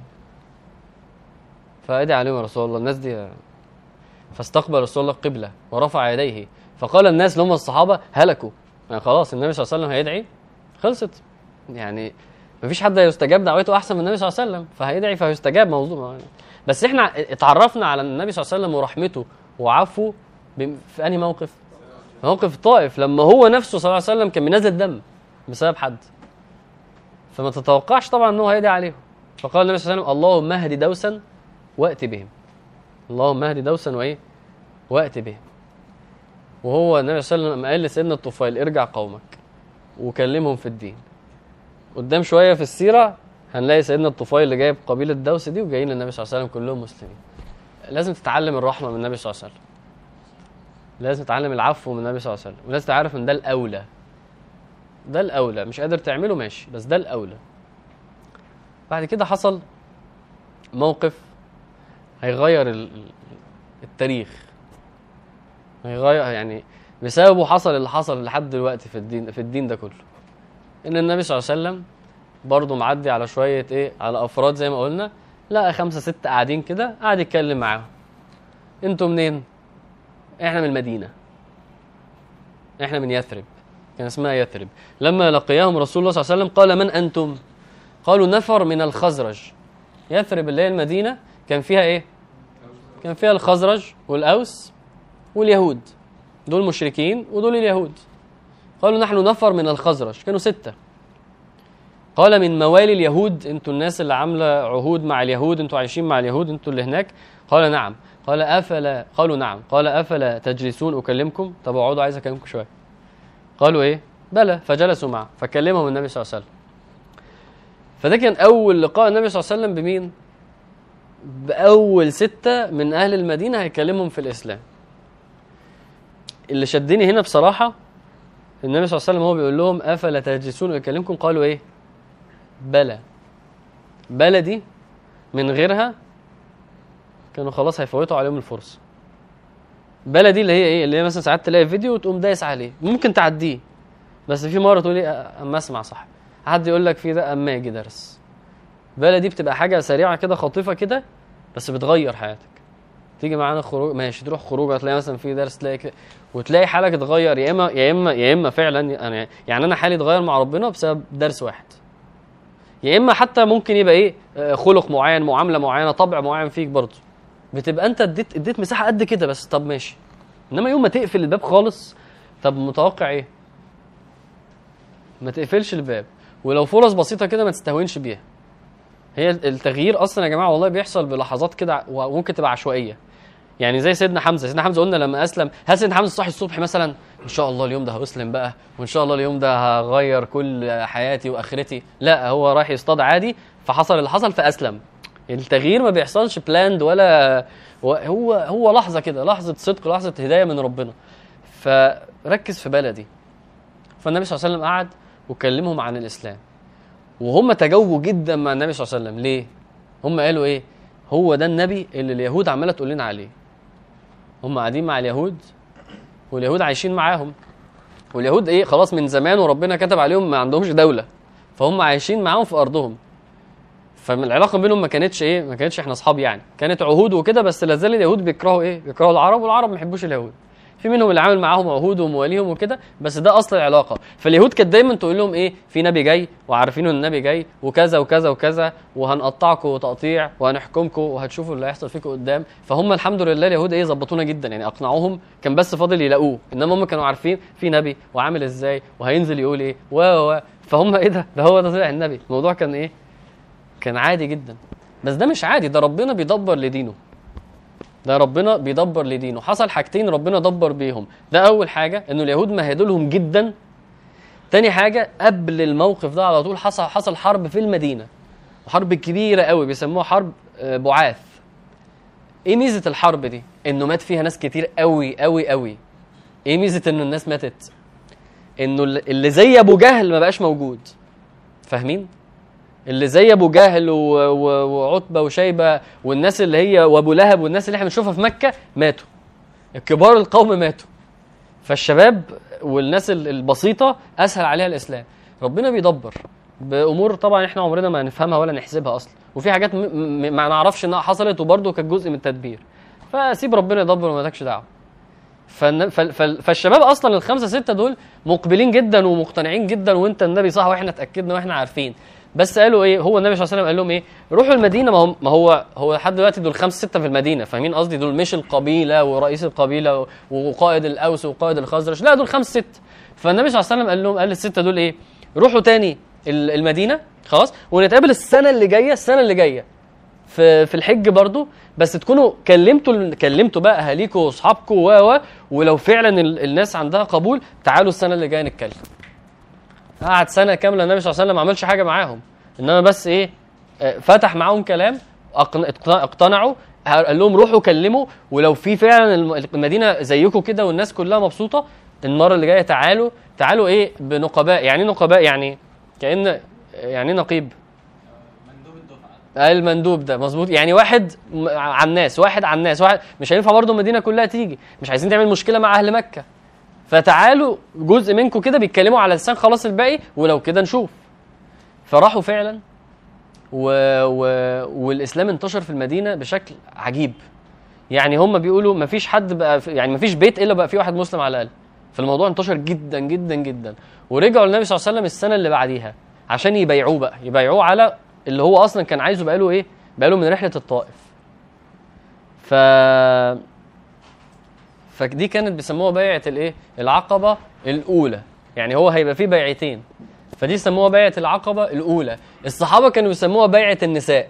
فادعي عليهم يا رسول الله الناس دي فاستقبل رسول الله القبله ورفع يديه فقال الناس اللي هم الصحابه هلكوا يعني خلاص النبي صلى الله عليه وسلم هيدعي خلصت يعني مفيش حد هيستجاب دعوته احسن من النبي صلى الله عليه وسلم فهيدعي فهيستجاب موضوع بس احنا اتعرفنا على النبي صلى الله عليه وسلم ورحمته وعفوه بم- في انهي موقف موقف الطائف لما هو نفسه صلى الله عليه وسلم كان بينزل دم بسبب حد فما تتوقعش طبعا ان هو هيدعي عليهم فقال النبي صلى الله عليه وسلم اللهم اهد دوسا وات بهم اللهم اهد دوسا وايه وات بهم وهو النبي صلى الله عليه وسلم قال لسيدنا الطفيل ارجع قومك وكلمهم في الدين قدام شويه في السيره هنلاقي سيدنا الطفيل اللي جايب قبيله دوس دي وجايين للنبي صلى الله عليه وسلم كلهم مسلمين لازم تتعلم الرحمه من النبي صلى الله عليه وسلم لازم تتعلم العفو من النبي صلى الله عليه وسلم ولازم تعرف ان ده الاولى ده الاولى مش قادر تعمله ماشي بس ده الاولى بعد كده حصل موقف هيغير ال- ال- التاريخ هيغير يعني بسببه حصل اللي حصل لحد دلوقتي في الدين في الدين ده كله ان النبي صلى الله عليه وسلم برضه معدي على شويه ايه على افراد زي ما قلنا لقى خمسه سته قاعدين كده قاعد يتكلم معاهم انتوا منين احنا من المدينه احنا من يثرب كان اسمها يثرب لما لقياهم رسول الله صلى الله عليه وسلم قال من انتم قالوا نفر من الخزرج يثرب اللي هي المدينه كان فيها ايه كان فيها الخزرج والاوس واليهود دول مشركين ودول اليهود قالوا نحن نفر من الخزرج كانوا ستة قال من موالي اليهود انتوا الناس اللي عاملة عهود مع اليهود انتوا عايشين مع اليهود انتوا اللي هناك قال نعم قال أفلا قالوا نعم قال أفلا تجلسون أكلمكم طب اقعدوا عايز أكلمكم شوية قالوا إيه بلى فجلسوا معه فكلمهم النبي صلى الله عليه وسلم فده كان أول لقاء النبي صلى الله عليه وسلم بمين بأول ستة من أهل المدينة هيكلمهم في الإسلام اللي شدني هنا بصراحة النبي صلى الله عليه وسلم هو بيقول لهم أفلا تجلسون ويكلمكم قالوا إيه بلى بلى دي من غيرها كانوا خلاص هيفوتوا عليهم الفرصة بلى دي اللي هي ايه اللي هي مثلا ساعات تلاقي فيديو وتقوم دايس عليه ممكن تعديه بس في مره تقول ايه اما اسمع صح حد يقول لك في ده اما يجي درس بلى دي بتبقى حاجه سريعه كده خاطفه كده بس بتغير حياتك تيجي معانا خروج ماشي تروح خروج هتلاقي مثلا في درس تلاقي كده وتلاقي حالك اتغير يا اما يا اما يا اما فعلا يعني يعني انا حالي اتغير مع ربنا بسبب درس واحد يا اما حتى ممكن يبقى ايه آه، خلق معين معامله معينه طبع معين فيك برضه بتبقى انت اديت اديت مساحه قد كده بس طب ماشي انما يوم ما تقفل الباب خالص طب متوقع ايه ما تقفلش الباب ولو فرص بسيطه كده ما تستهونش بيها هي التغيير اصلا يا جماعه والله بيحصل بلحظات كده وممكن تبقى عشوائيه يعني زي سيدنا حمزه سيدنا حمزه قلنا لما اسلم هل سيدنا حمزه صحي الصبح مثلا ان شاء الله اليوم ده هاسلم بقى وان شاء الله اليوم ده هغير كل حياتي واخرتي لا هو راح يصطاد عادي فحصل اللي حصل فاسلم التغيير ما بيحصلش بلاند ولا هو هو لحظه كده لحظه صدق لحظه هدايه من ربنا فركز في بلدي فالنبي صلى الله عليه وسلم قعد وكلمهم عن الاسلام وهم تجاوبوا جدا مع النبي صلى الله عليه وسلم ليه هم قالوا ايه هو ده النبي اللي اليهود عماله تقول لنا عليه هم قاعدين مع اليهود واليهود عايشين معاهم واليهود ايه خلاص من زمان وربنا كتب عليهم ما عندهمش دوله فهم عايشين معاهم في ارضهم فمن العلاقه بينهم ما كانتش ايه ما كانتش احنا اصحاب يعني كانت عهود وكده بس لا زال اليهود بيكرهوا ايه بيكرهوا العرب والعرب ما يحبوش اليهود في منهم اللي عامل معاهم عهود ومواليهم وكده بس ده اصل العلاقه فاليهود كانت دايما تقول لهم ايه في نبي جاي وعارفين ان النبي جاي وكذا وكذا وكذا وهنقطعكم تقطيع وهنحكمكم وهتشوفوا اللي هيحصل فيكم قدام فهم الحمد لله اليهود ايه ظبطونا جدا يعني اقنعوهم كان بس فاضل يلاقوه انما هم كانوا عارفين في نبي وعامل ازاي وهينزل يقول ايه و و فهم ايه ده ده هو ده طلع النبي الموضوع كان ايه كان عادي جدا بس ده مش عادي ده ربنا بيدبر لدينه ده ربنا بيدبر لدينه حصل حاجتين ربنا دبر بيهم ده اول حاجه انه اليهود مهدوا لهم جدا تاني حاجه قبل الموقف ده على طول حصل حصل حرب في المدينه وحرب كبيره قوي بيسموها حرب آه، بعاث ايه ميزه الحرب دي انه مات فيها ناس كتير قوي قوي قوي ايه ميزه انه الناس ماتت انه اللي زي ابو جهل ما بقاش موجود فاهمين اللي زي ابو جهل و- و- وعتبه وشيبه والناس اللي هي وابو لهب والناس اللي احنا بنشوفها في مكه ماتوا كبار القوم ماتوا فالشباب والناس ال- البسيطه اسهل عليها الاسلام ربنا بيدبر بامور طبعا احنا عمرنا ما نفهمها ولا نحسبها اصلا وفي حاجات م- م- ما نعرفش انها حصلت وبرضه كانت جزء من التدبير فسيب ربنا يدبر وما لكش دعوه فالن- فال- فال- فالشباب اصلا الخمسه سته دول مقبلين جدا ومقتنعين جدا وانت النبي صح واحنا اتاكدنا واحنا عارفين بس قالوا ايه هو النبي صلى الله عليه وسلم قال لهم ايه روحوا المدينه ما هو ما هو هو لحد دلوقتي دول خمسه سته في المدينه فاهمين قصدي دول مش القبيله ورئيس القبيله وقائد الاوس وقائد الخزرج لا دول خمس ست فالنبي صلى الله عليه وسلم قال لهم قال للسته دول ايه روحوا تاني ال- المدينه خلاص ونتقابل السنه اللي جايه السنه اللي جايه في في الحج برضو بس تكونوا كلمتوا كلمتوا بقى اهاليكم واصحابكم و و ولو فعلا ال- الناس عندها قبول تعالوا السنه اللي جايه نتكلم قعد سنه كامله النبي صلى الله عليه وسلم ما عملش حاجه معاهم انما بس ايه آه، فتح معاهم كلام أقن- اقتنع- اقتنعوا قال لهم روحوا كلموا ولو في فعلا الم- المدينه زيكم كده والناس كلها مبسوطه المره اللي جايه تعالوا تعالوا ايه بنقباء يعني إيه نقباء يعني كان يعني إيه نقيب مندوب الدفعه المندوب ده مظبوط يعني واحد م- على الناس واحد على الناس واحد مش هينفع برضه المدينه كلها تيجي مش عايزين تعمل مشكله مع اهل مكه فتعالوا جزء منكم كده بيتكلموا على لسان خلاص الباقي ولو كده نشوف فراحوا فعلا و... و... والاسلام انتشر في المدينه بشكل عجيب يعني هم بيقولوا ما فيش حد بقى في... يعني ما فيش بيت الا بقى فيه واحد مسلم على الاقل فالموضوع انتشر جدا جدا جدا ورجعوا للنبي صلى الله عليه وسلم السنه اللي بعديها عشان يبايعوه بقى يبايعوه على اللي هو اصلا كان عايزه بقاله ايه بقاله من رحله الطائف ف فدي كانت بيسموها بيعه الايه العقبه الاولى يعني هو هيبقى فيه بيعتين فدي سموها بيعه العقبه الاولى الصحابه كانوا يسموها بيعه النساء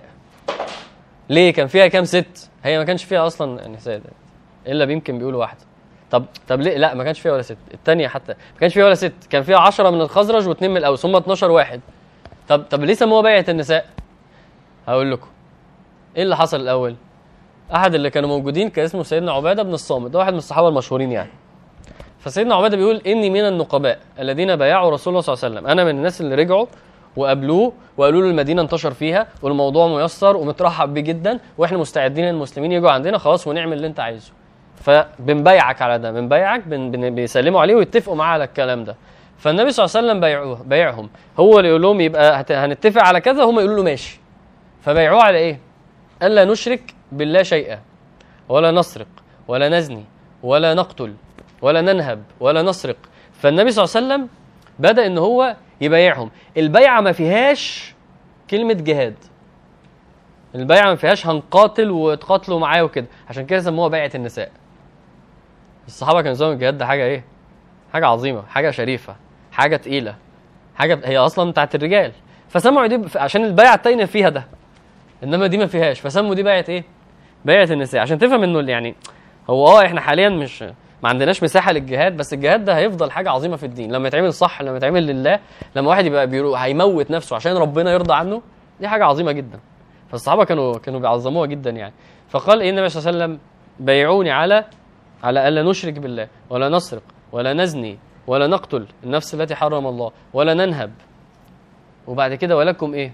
ليه كان فيها كام ست هي ما كانش فيها اصلا نساء ده. الا يمكن بيقولوا واحده طب طب ليه لا ما كانش فيها ولا ست الثانيه حتى ما كانش فيها ولا ست كان فيها 10 من الخزرج واثنين من الاوس هم 12 واحد طب طب ليه سموها بيعه النساء هقول لكم ايه اللي حصل الاول احد اللي كانوا موجودين كان اسمه سيدنا عباده بن الصامت ده واحد من الصحابه المشهورين يعني فسيدنا عباده بيقول اني من النقباء الذين بايعوا رسول الله صلى الله عليه وسلم انا من الناس اللي رجعوا وقابلوه وقالوا له المدينه انتشر فيها والموضوع ميسر ومترحب بيه جدا واحنا مستعدين المسلمين يجوا عندنا خلاص ونعمل اللي انت عايزه فبنبايعك على ده بنبايعك بن بن بيسلموا عليه ويتفقوا معاه على الكلام ده فالنبي صلى الله عليه وسلم بايعوه بايعهم هو اللي يقول لهم يبقى هت- هنتفق على كذا هم يقولوا له ماشي فبايعوه على ايه الا نشرك بالله شيئا ولا نسرق ولا نزني ولا نقتل ولا ننهب ولا نسرق فالنبي صلى الله عليه وسلم بدا ان هو يبايعهم البيعه ما فيهاش كلمه جهاد البيعه ما فيهاش هنقاتل وتقاتلوا معايا وكده عشان كده سموها بيعه النساء الصحابه كانوا يسموا الجهاد ده حاجه ايه حاجه عظيمه حاجه شريفه حاجه تقيله حاجه هي اصلا بتاعت الرجال فسمعوا دي ب- عشان البيعه التانية فيها ده انما دي ما فيهاش فسموا دي بيعه ايه بيعه النساء عشان تفهم انه يعني هو اه احنا حاليا مش ما عندناش مساحه للجهاد بس الجهاد ده هيفضل حاجه عظيمه في الدين لما يتعمل صح لما يتعمل لله لما واحد يبقى بيرو هيموت نفسه عشان ربنا يرضى عنه دي حاجه عظيمه جدا فالصحابه كانوا كانوا بيعظموها جدا يعني فقال ايه النبي صلى الله عليه وسلم بيعوني على على الا نشرك بالله ولا نسرق ولا نزني ولا نقتل النفس التي حرم الله ولا ننهب وبعد كده ولكم ايه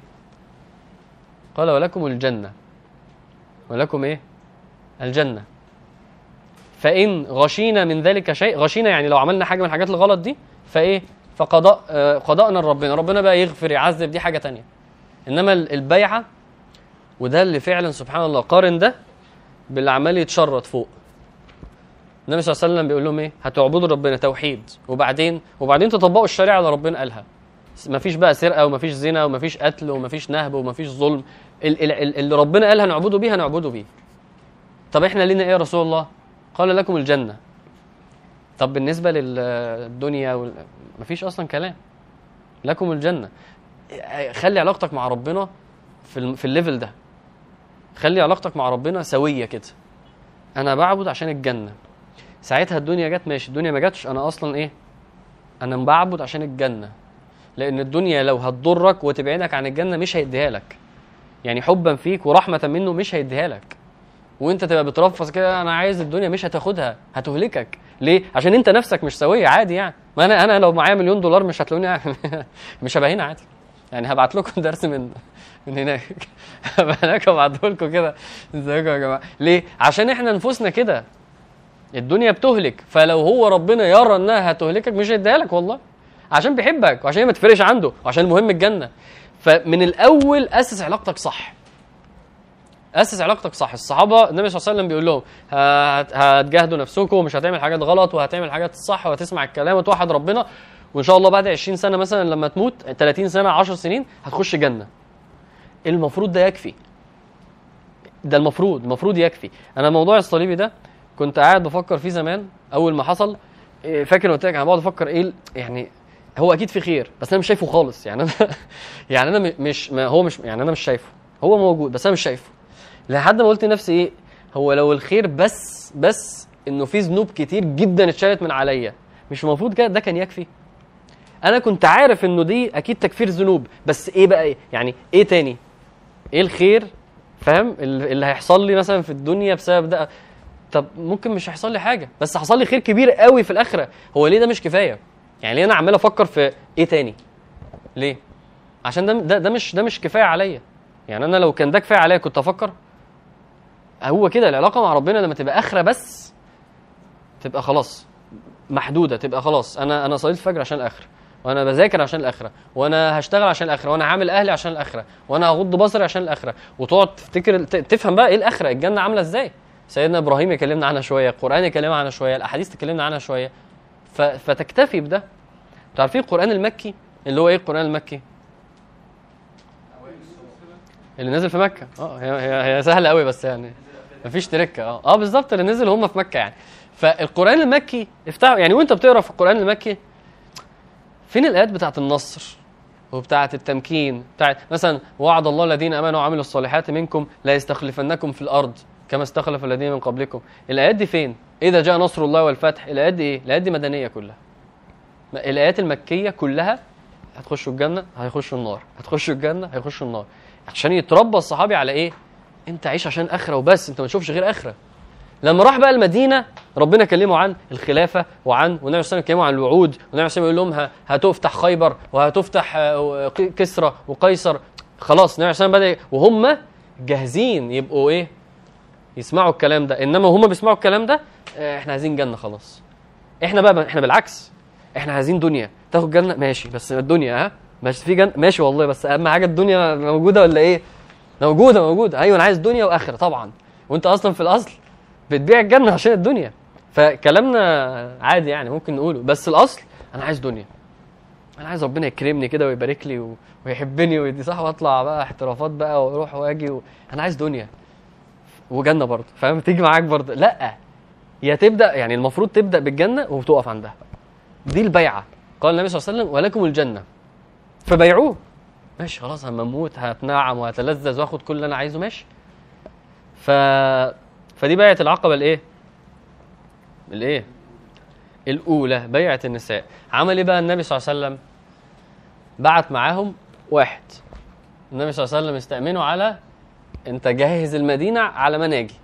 قال ولكم الجنه ولكم ايه الجنه فان غشينا من ذلك شيء غشينا يعني لو عملنا حاجه من الحاجات الغلط دي فايه فقضاء آه، قضاءنا لربنا ربنا بقى يغفر يعذب دي حاجه تانية انما ال- البيعه وده اللي فعلا سبحان الله قارن ده باللي عمال يتشرط فوق النبي صلى الله عليه وسلم بيقول لهم ايه هتعبدوا ربنا توحيد وبعدين وبعدين تطبقوا الشريعه اللي ربنا قالها مفيش بقى سرقه ومفيش زنا ومفيش قتل ومفيش نهب ومفيش ظلم ال- ال- ال- اللي ربنا قال هنعبده بيه هنعبده بيه طب احنا لينا ايه يا رسول الله قال لكم الجنه طب بالنسبه للدنيا وال... مفيش اصلا كلام لكم الجنه خلي علاقتك مع ربنا في الم- في الليفل ده خلي علاقتك مع ربنا سويه كده انا بعبد عشان الجنه ساعتها الدنيا جت ماشي الدنيا ما جاتش انا اصلا ايه انا بعبد عشان الجنه لان الدنيا لو هتضرك وتبعدك عن الجنه مش هيديها لك يعني حبا فيك ورحمه منه مش هيديها لك وانت تبقى بترفض كده انا عايز الدنيا مش هتاخدها هتهلكك ليه عشان انت نفسك مش سويه عادي يعني ما انا انا لو معايا مليون دولار مش هتلاقوني مش هبقى هنا عادي يعني هبعت لكم درس من من هناك هبقى هناك ابعته لكم كده ازيكم يا جماعه ليه عشان احنا نفوسنا كده الدنيا بتهلك فلو هو ربنا يرى انها هتهلكك مش هيديها لك والله عشان بيحبك وعشان هي ما تفرقش عنده وعشان المهم الجنه فمن الاول اسس علاقتك صح اسس علاقتك صح الصحابه النبي صلى الله عليه وسلم بيقول لهم هت- هتجاهدوا نفسكم ومش هتعمل حاجات غلط وهتعمل حاجات صح وهتسمع الكلام وتوحد ربنا وان شاء الله بعد 20 سنه مثلا لما تموت 30 سنه 10 سنين هتخش جنه المفروض ده يكفي ده المفروض المفروض يكفي انا موضوع الصليبي ده كنت قاعد بفكر فيه زمان اول ما حصل إيه، فاكر قلت لك انا بقعد افكر ايه ال- يعني هو اكيد في خير بس انا مش شايفه خالص يعني انا يعني انا م- مش ما هو مش يعني انا مش شايفه هو موجود بس انا مش شايفه لحد ما قلت لنفسي ايه هو لو الخير بس بس انه في ذنوب كتير جدا اتشالت من عليا مش المفروض كده ده كان يكفي انا كنت عارف انه دي اكيد تكفير ذنوب بس ايه بقى إيه؟ يعني ايه تاني ايه الخير فاهم ال- اللي هيحصل لي مثلا في الدنيا بسبب ده طب ممكن مش هيحصل لي حاجه بس حصل لي خير كبير قوي في الاخره هو ليه ده مش كفايه يعني ليه انا عمال افكر في ايه تاني ليه عشان ده ده, ده مش ده مش كفايه عليا يعني انا لو كان ده كفايه عليا كنت افكر هو كده العلاقه مع ربنا لما تبقى اخره بس تبقى خلاص محدوده تبقى خلاص انا انا صليت الفجر عشان الاخره وانا بذاكر عشان الاخره وانا هشتغل عشان الاخره وانا عامل اهلي عشان الاخره وانا هغض بصري عشان الاخره وتقعد تفتكر ت- تفهم بقى ايه الاخره الجنه عامله ازاي سيدنا ابراهيم يكلمنا عنها شويه القران يكلمنا عنها شويه الاحاديث تكلمنا عنها شويه ف... فتكتفي بده انتوا عارفين القران المكي اللي هو ايه القران المكي اللي نزل في مكه اه هي هي, هي سهله قوي بس يعني مفيش تركه اه اه بالظبط اللي نزل هم في مكه يعني فالقران المكي افتحوا يعني وانت بتقرا في القران المكي فين الايات بتاعت النصر وبتاعت التمكين بتاعت مثلا وعد الله الذين امنوا وعملوا الصالحات منكم لا يستخلفنكم في الارض كما استخلف الذين من قبلكم الايات دي فين اذا جاء نصر الله والفتح الايات دي ايه الايات دي مدنيه كلها الايات المكيه كلها هتخشوا الجنه هيخشوا النار هتخشوا الجنه هيخشوا النار عشان يتربى الصحابي على ايه انت عيش عشان اخره وبس انت ما تشوفش غير اخره لما راح بقى المدينه ربنا كلمه عن الخلافه وعن والنبي صلى الله عليه وسلم كلمه عن الوعود والنبي صلى الله عليه وسلم يقول لهم ه- هتفتح خيبر وهتفتح آه، ق- كسرى وقيصر خلاص النبي صلى الله عليه وسلم بدا وهم جاهزين يبقوا ايه يسمعوا الكلام ده انما هم بيسمعوا الكلام ده آه، احنا عايزين جنه خلاص احنا بقى احنا بالعكس احنا عايزين دنيا تاخد جنه ماشي بس الدنيا ها ماشي في جنه ماشي والله بس اهم حاجه الدنيا موجوده ولا ايه موجوده موجوده ايوه انا عايز دنيا واخره طبعا وانت اصلا في الاصل بتبيع الجنه عشان الدنيا فكلامنا عادي يعني ممكن نقوله بس الاصل انا عايز دنيا انا عايز ربنا يكرمني كده ويبارك لي و... ويحبني ويدي صح واطلع بقى احترافات بقى واروح واجي و... انا عايز دنيا وجنه برضه فاهم تيجي معاك برضه لا يا تبدا يعني المفروض تبدا بالجنه وتقف عندها دي البيعه قال النبي صلى الله عليه وسلم ولكم الجنه فبيعوه ماشي خلاص اما اموت هتنعم وهتلذذ واخد كل اللي انا عايزه ماشي ف فدي بيعه العقبه الايه الايه الاولى بيعه النساء عمل ايه بقى النبي صلى الله عليه وسلم بعت معاهم واحد النبي صلى الله عليه وسلم استأمنه على انت جهز المدينه على ما ناجي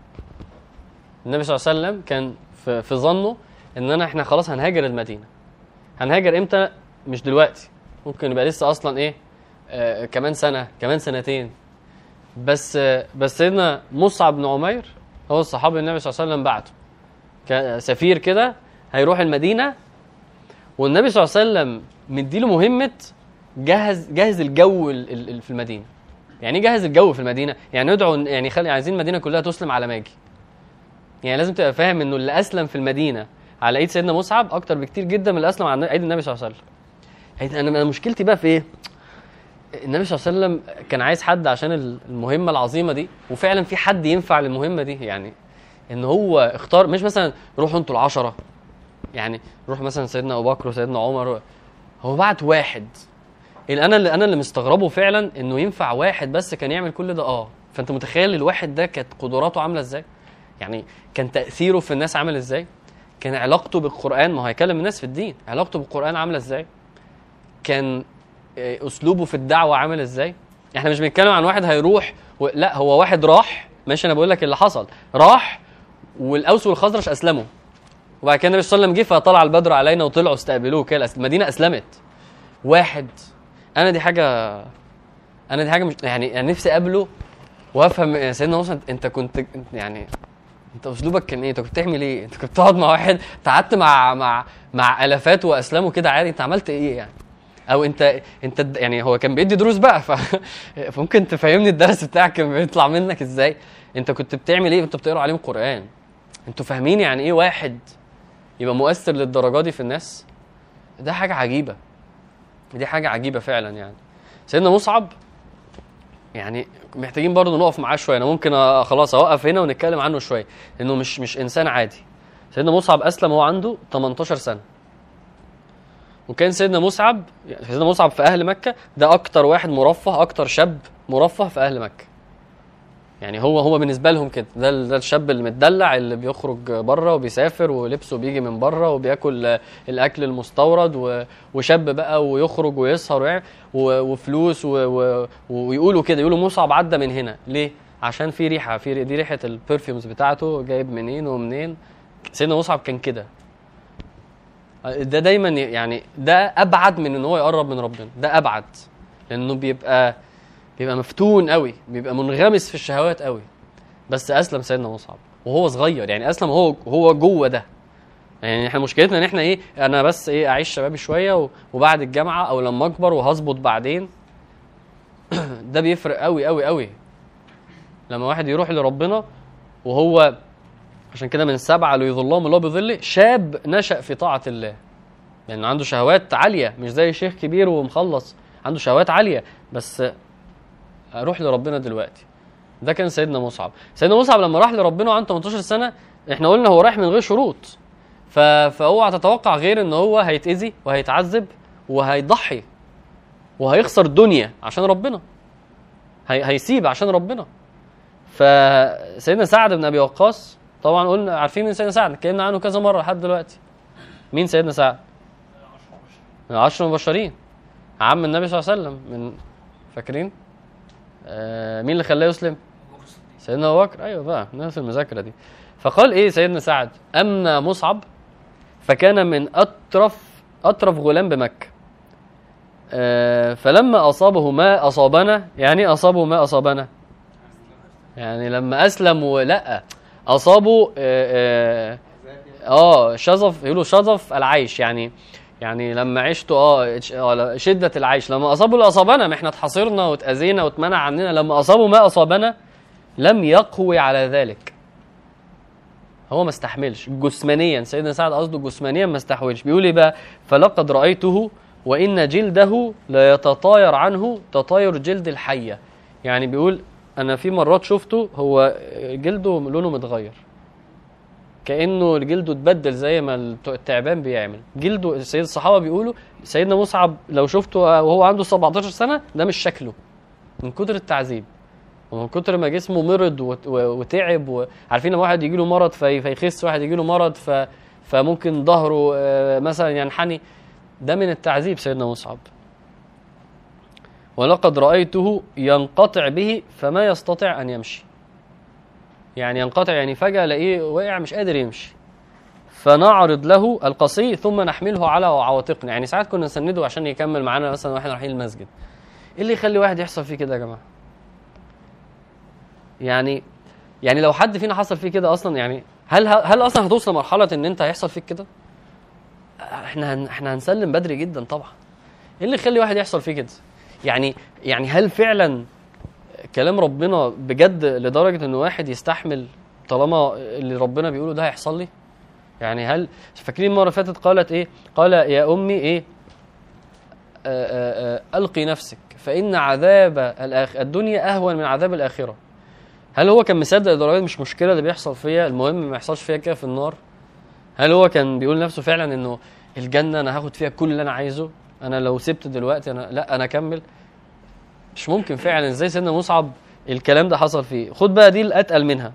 النبي صلى الله عليه وسلم كان في, في ظنه ان انا احنا خلاص هنهاجر المدينه هنهاجر امتى مش دلوقتي ممكن يبقى لسه اصلا ايه آه كمان سنه كمان سنتين بس آه بس سيدنا مصعب بن عمير هو الصحابي النبي صلى الله عليه وسلم بعته كسفير كده هيروح المدينه والنبي صلى الله عليه وسلم مديله مهمه جهز جهز الجو ال- ال- ال- في المدينه يعني ايه جهز الجو في المدينه يعني ندعو يعني خلي عايزين المدينه كلها تسلم على ماجي يعني لازم تبقى فاهم انه اللي اسلم في المدينه على ايد سيدنا مصعب اكتر بكتير جدا من اللي اسلم على ايد النبي صلى الله عليه وسلم عيد- انا انا مشكلتي بقى في ايه النبي صلى الله عليه وسلم كان عايز حد عشان ال- المهمه العظيمه دي وفعلا في حد ينفع للمهمه دي يعني ان هو اختار مش مثلا روحوا انتوا العشره يعني روح مثلا سيدنا ابو بكر وسيدنا عمر هو بعت واحد اللي انا اللي انا اللي مستغربه فعلا انه ينفع واحد بس كان يعمل كل ده اه فانت متخيل الواحد ده كانت قدراته عامله ازاي يعني كان تاثيره في الناس عامل ازاي كان علاقته بالقران ما هو هيكلم الناس في الدين علاقته بالقران عامله ازاي كان آه، اسلوبه في الدعوه عامل ازاي احنا مش بنتكلم عن واحد هيروح و... لا هو واحد راح ماشي انا بقول لك اللي حصل راح والاوس والخزرج اسلموا وبعد كده النبي صلى الله عليه وسلم جه فطلع البدر علينا وطلعوا استقبلوه كده المدينه اسلمت واحد انا دي حاجه انا دي حاجه مش يعني انا نفسي اقابله وافهم يا سيدنا موسى أنت- انت كنت أنت يعني انت اسلوبك كان ايه؟ انت كنت بتعمل ايه؟ انت كنت بتقعد مع واحد أنت قعدت مع مع مع الافات واسلموا كده عادي انت عملت ايه يعني؟ او انت انت د- يعني هو كان بيدي دروس بقى ف... فممكن تفهمني الدرس بتاعك كان بيطلع منك ازاي؟ انت كنت بتعمل ايه؟ انت بتقرا عليهم قران انتوا فاهمين يعني ايه واحد يبقى مؤثر للدرجه دي في الناس؟ ده حاجه عجيبه دي حاجه عجيبه فعلا يعني سيدنا مصعب يعني محتاجين برضه نقف معاه شويه انا ممكن أ- خلاص اوقف هنا ونتكلم عنه شويه لانه مش مش انسان عادي سيدنا مصعب اسلم وهو عنده 18 سنه وكان سيدنا مصعب يعني سيدنا مصعب في اهل مكه ده اكتر واحد مرفه اكتر شاب مرفه في اهل مكه يعني هو هو بالنسبه لهم كده ده ال- ده الشاب المدلع اللي بيخرج بره وبيسافر ولبسه بيجي من بره وبياكل آه، الاكل المستورد و- وشاب بقى ويخرج ويسهر ويعمل- و- وفلوس و- و- ويقولوا كده يقولوا مصعب عدى من هنا ليه عشان في ريحه في ري- دي ريحه البرفيومز بتاعته جايب منين ومنين سيدنا مصعب كان كده ده دايما يعني ده ابعد من ان هو يقرب من ربنا ده ابعد لانه بيبقى بيبقى مفتون قوي بيبقى منغمس في الشهوات قوي بس اسلم سيدنا مصعب وهو صغير يعني اسلم هو هو جوه ده يعني احنا مشكلتنا ان احنا ايه انا بس ايه اعيش شبابي شويه و- وبعد الجامعه او لما اكبر وهظبط بعدين ده بيفرق قوي قوي قوي لما واحد يروح لربنا وهو عشان كده من سبعه ليظلهم الله بظله شاب نشأ في طاعه الله لانه عنده شهوات عاليه مش زي شيخ كبير ومخلص عنده شهوات عاليه بس اروح لربنا دلوقتي ده كان سيدنا مصعب سيدنا مصعب لما راح لربنا وعنده 18 سنه احنا قلنا هو رايح من غير شروط ف... فاوعى تتوقع غير ان هو هيتاذي وهيتعذب وهيضحي وهيخسر دنيا عشان ربنا هي... هيسيب عشان ربنا فسيدنا سعد بن ابي وقاص طبعا قلنا عارفين مين سيدنا سعد اتكلمنا عنه كذا مره لحد دلوقتي مين سيدنا سعد من العشر المبشرين عم النبي صلى الله عليه وسلم من فاكرين آه مين اللي خلاه يسلم سيدنا ابو بكر ايوه بقى نفس المذاكره دي فقال ايه سيدنا سعد اما مصعب فكان من اطرف اطرف غلام بمكه آه فلما اصابه ما اصابنا يعني اصابه ما اصابنا يعني لما اسلم ولا اصابه اه, آه, آه شظف يقولوا شظف العيش يعني يعني لما عشتوا اه ش- آه، شده العيش لما اصابوا اللي اصابنا ما احنا اتحاصرنا واتاذينا واتمنع عننا لما اصابوا ما اصابنا لم يقوي على ذلك هو ما استحملش جسمانيا سيدنا سعد قصده جسمانيا ما استحملش بيقول ايه بقى فلقد رايته وان جلده لا يتطاير عنه تطاير جلد الحيه يعني بيقول انا في مرات شفته هو جلده لونه متغير كانه جلده اتبدل زي ما الت- التعبان بيعمل جلده سيد الصحابه بيقولوا سيدنا مصعب لو شفته وهو عنده 17 سنه ده مش شكله من كتر التعذيب ومن كتر ما جسمه مرض وت- و- وتعب وعارفين لما واحد يجي له مرض في- فيخس واحد يجي له مرض ف فممكن ظهره آه، مثلا ينحني ده من التعذيب سيدنا مصعب ولقد رأيته ينقطع به فما يستطيع أن يمشي يعني ينقطع يعني فجأة الاقيه وقع مش قادر يمشي فنعرض له القصي ثم نحمله على عواتقنا يعني ساعات كنا نسنده عشان يكمل معانا مثلا واحنا رايحين المسجد ايه اللي يخلي واحد يحصل فيه كده يا جماعه يعني يعني لو حد فينا حصل فيه كده اصلا يعني هل هل اصلا هتوصل لمرحله ان انت هيحصل فيك كده احنا هن احنا هنسلم بدري جدا طبعا ايه اللي يخلي واحد يحصل فيه كده يعني يعني هل فعلا كلام ربنا بجد لدرجه ان واحد يستحمل طالما اللي ربنا بيقوله ده هيحصل لي يعني هل فاكرين المره اللي فاتت قالت ايه قال يا امي ايه آآ آآ القي نفسك فان عذاب الآخ... الدنيا اهون من عذاب الاخره هل هو كان مصدق لدرجه مش مشكله اللي بيحصل فيا المهم ما يحصلش فيا كده في النار هل هو كان بيقول لنفسه فعلا انه الجنه انا هاخد فيها كل اللي انا عايزه انا لو سبت دلوقتي انا لا انا اكمل مش ممكن فعلا ازاي سيدنا مصعب الكلام ده حصل فيه خد بقى دي الاتقل منها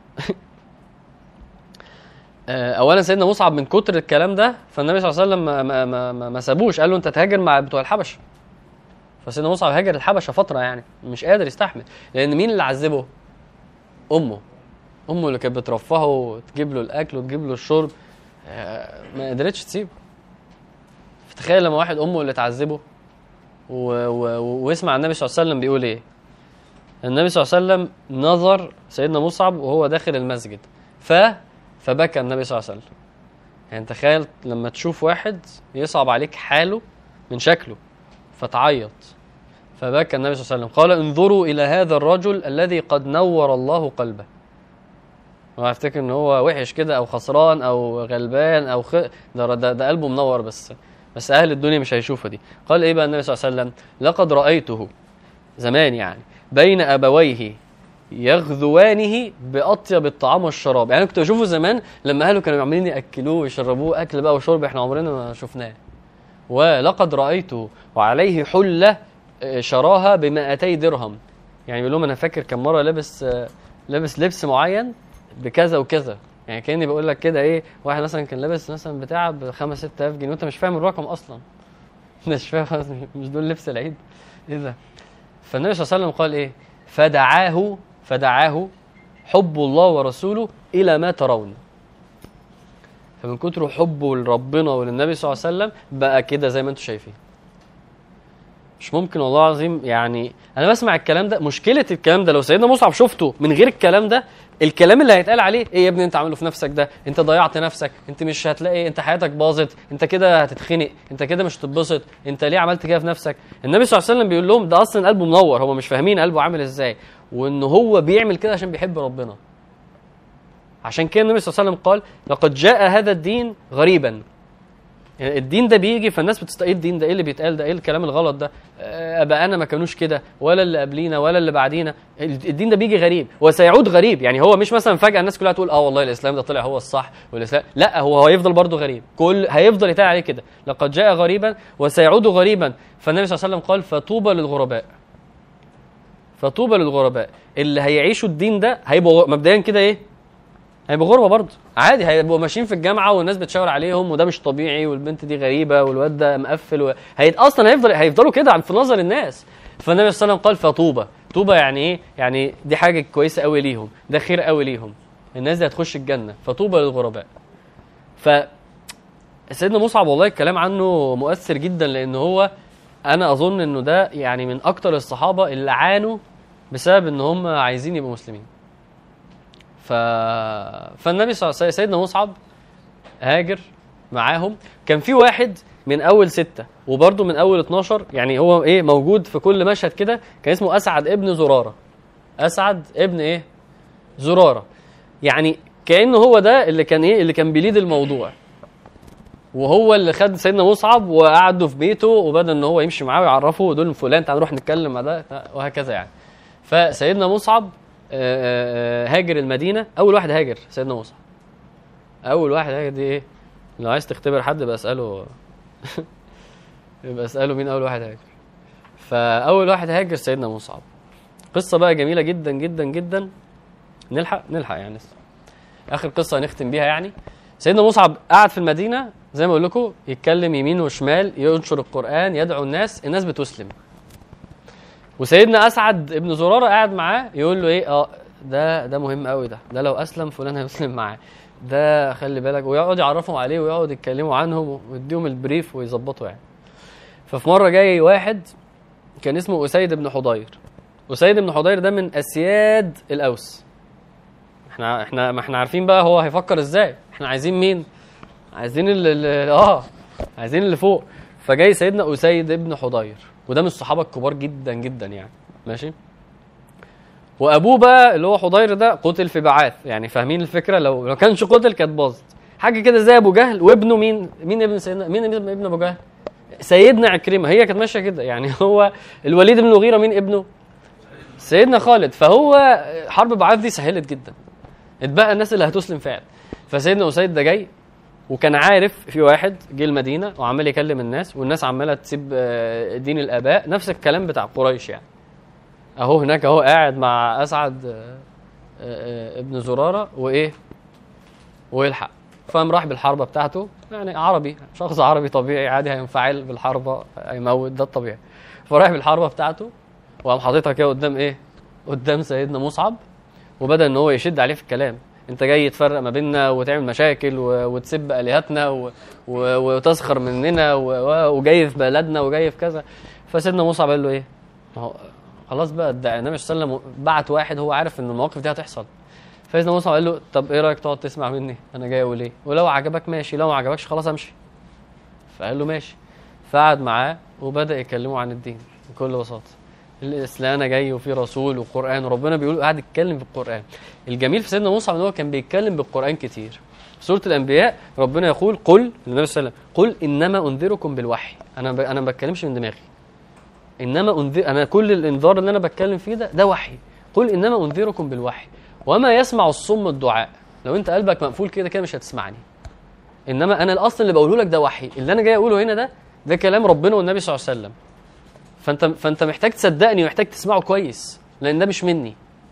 آه، اولا سيدنا مصعب من كتر الكلام ده فالنبي صلى الله عليه وسلم ما ما ما, ما, ما سابوش قال له انت تهاجر مع بتوع الحبشه فسيدنا مصعب هاجر الحبشه فتره يعني مش قادر يستحمل لان مين اللي عذبه امه امه اللي كانت بترفهه وتجيب له الاكل وتجيب له الشرب آه، ما قدرتش تسيبه فتخيل لما واحد امه اللي تعذبه و... و... ويسمع النبي صلى الله عليه وسلم بيقول ايه النبي صلى الله عليه وسلم نظر سيدنا مصعب وهو داخل المسجد ف فبكى النبي صلى الله عليه وسلم يعني تخيل لما تشوف واحد يصعب عليك حاله من شكله فتعيط فبكى النبي صلى الله عليه وسلم قال انظروا الى هذا الرجل الذي قد نور الله قلبه هو افتكر ان هو وحش كده او خسران او غلبان او خ... ده, ده, ده قلبه منور بس بس اهل الدنيا مش هيشوفها دي قال ايه بقى النبي صلى الله عليه وسلم لقد رايته زمان يعني بين ابويه يغذوانه باطيب الطعام والشراب يعني كنت بشوفه زمان لما اهله كانوا عاملين ياكلوه ويشربوه اكل بقى وشرب احنا عمرنا ما شفناه ولقد رايته وعليه حله آه، شراها ب 200 درهم يعني بيقول لهم انا فاكر كم مره لابس آه، لابس لبس معين بكذا وكذا يعني كاني بقول لك كده ايه واحد مثلا كان لابس مثلا بتاع ب 5 6000 جنيه وانت مش فاهم الرقم اصلا مش فاهم مش دول لبس العيد ايه ده فالنبي صلى الله عليه وسلم قال ايه فدعاه فدعاه حب الله ورسوله الى ما ترون فمن كتر حبه لربنا وللنبي صلى الله عليه وسلم بقى كده زي ما انتم شايفين مش ممكن والله العظيم يعني انا بسمع الكلام ده مشكله الكلام ده لو سيدنا مصعب شفته من غير الكلام ده الكلام اللي هيتقال عليه ايه يا ابني انت عامله في نفسك ده انت ضيعت نفسك انت مش هتلاقي انت حياتك باظت انت كده هتتخنق انت كده مش هتتبسط انت ليه عملت كده في نفسك النبي صلى الله عليه وسلم بيقول لهم ده اصلا قلبه منور هم مش فاهمين قلبه عامل ازاي وان هو بيعمل كده عشان بيحب ربنا عشان كده النبي صلى الله عليه وسلم قال لقد جاء هذا الدين غريبا يعني الدين ده بيجي فالناس بتست ايه الدين ده ايه اللي بيتقال ده ايه الكلام الغلط ده آه، ابائنا ما كانوش كده ولا اللي قبلينا ولا اللي بعدينا الدين ده بيجي غريب وسيعود غريب يعني هو مش مثلا فجاه الناس كلها تقول اه والله الاسلام ده طلع هو الصح والاسلام لا هو هيفضل برضه غريب كل هيفضل يتقال عليه كده لقد جاء غريبا وسيعود غريبا فالنبي صلى الله عليه وسلم قال فطوبى للغرباء فطوبى للغرباء اللي هيعيشوا الدين ده هيبقوا مبدئيا كده ايه هيبقوا غربة برضه عادي هيبقوا ماشيين في الجامعة والناس بتشاور عليهم وده مش طبيعي والبنت دي غريبة والواد ده مقفل و... هي... أصلا هيفضل هيفضلوا كده في نظر الناس فالنبي صلى الله عليه وسلم قال فطوبى طوبى يعني إيه؟ يعني دي حاجة كويسة قوي ليهم ده خير قوي ليهم الناس دي هتخش الجنة فطوبى للغرباء ف سيدنا مصعب والله الكلام عنه مؤثر جدا لأن هو أنا أظن إنه ده يعني من أكتر الصحابة اللي عانوا بسبب إن هم عايزين يبقوا مسلمين ف... فالنبي صلى الله عليه وسلم سيدنا مصعب هاجر معاهم كان في واحد من اول ستة وبرده من اول 12 يعني هو ايه موجود في كل مشهد كده كان اسمه اسعد ابن زراره اسعد ابن ايه زراره يعني كانه هو ده اللي كان ايه اللي كان بيليد الموضوع وهو اللي خد سيدنا مصعب وقعده في بيته وبدا ان هو يمشي معاه ويعرفه دول فلان تعال نروح نتكلم مع ده وهكذا يعني فسيدنا مصعب آه، آه، هاجر المدينه اول واحد هاجر سيدنا موسى اول واحد هاجر دي ايه لو عايز تختبر حد يبقى اساله يبقى اساله مين اول واحد هاجر فاول واحد هاجر سيدنا مصعب قصه بقى جميله جدا جدا جدا نلحق نلحق يعني اخر قصه هنختم بيها يعني سيدنا مصعب قعد في المدينه زي ما اقول لكم يتكلم يمين وشمال ينشر القران يدعو الناس الناس بتسلم وسيدنا اسعد ابن زراره قاعد معاه يقول له ايه اه ده ده مهم قوي ده ده لو اسلم فلان هيسلم معاه ده خلي بالك ويقعد يعرفهم عليه ويقعد يتكلموا عنهم ويديهم البريف ويظبطوا يعني ففي مره جاي واحد كان اسمه اسيد بن حضير اسيد بن حضير ده من اسياد الاوس احنا احنا ما احنا عارفين بقى هو هيفكر ازاي احنا عايزين مين عايزين اللي اه عايزين اللي فوق فجاي سيدنا اسيد بن حضير وده من الصحابه الكبار جدا جدا يعني ماشي وابوه بقى اللي هو حضير ده قتل في بعاث يعني فاهمين الفكره لو لو كانش قتل كانت باظت حاجه كده زي ابو جهل وابنه مين مين ابن سيدنا مين ابن ابن ابو جهل سيدنا عكرمه هي كانت ماشيه كده يعني هو الوليد بن المغيره مين ابنه سيدنا خالد فهو حرب بعاث دي سهلت جدا اتبقى الناس اللي هتسلم فعلا فسيدنا اسيد ده جاي وكان عارف في واحد جه المدينه وعمال يكلم الناس والناس عماله تسيب آه، دين الاباء نفس الكلام بتاع قريش يعني اهو هناك اهو قاعد مع اسعد آه، آه، ابن زراره وايه ويلحق فقام راح بالحربه بتاعته يعني عربي شخص عربي طبيعي عادي هينفعل بالحربه هيموت ده الطبيعي فراح بالحربه بتاعته وقام حاططها كده قدام ايه قدام سيدنا مصعب وبدا ان هو يشد عليه في الكلام انت جاي تفرق ما بيننا وتعمل مشاكل وتسب الهتنا وتسخر مننا وجاي في بلدنا وجاي في كذا فسيدنا مصعب قال له ايه؟ ما هو خلاص بقى النبي صلى الله عليه وسلم بعت واحد هو عارف ان المواقف دي هتحصل فسيدنا مصعب قال له طب ايه رايك تقعد تسمع مني انا جاي اقول ايه ولو عجبك ماشي لو ما عجبكش خلاص امشي فقال له ماشي فقعد معاه وبدا يكلمه عن الدين بكل بساطه الاسلام انا جاي وفي رسول وقران وربنا بيقول قاعد يتكلم في القران الجميل في سيدنا موسى ان هو كان بيتكلم بالقران كتير في سوره الانبياء ربنا يقول قل للنبي صلى الله عليه وسلم قل انما انذركم بالوحي انا ب... انا ما بتكلمش من دماغي انما انذر انا كل الانذار اللي انا بتكلم فيه ده ده وحي قل انما انذركم بالوحي وما يسمع الصم الدعاء لو انت قلبك مقفول كده كده مش هتسمعني انما انا الاصل اللي بقوله لك ده وحي اللي انا جاي اقوله هنا ده ده كلام ربنا والنبي صلى الله عليه وسلم فانت فانت محتاج تصدقني ومحتاج تسمعه كويس لان ده مش مني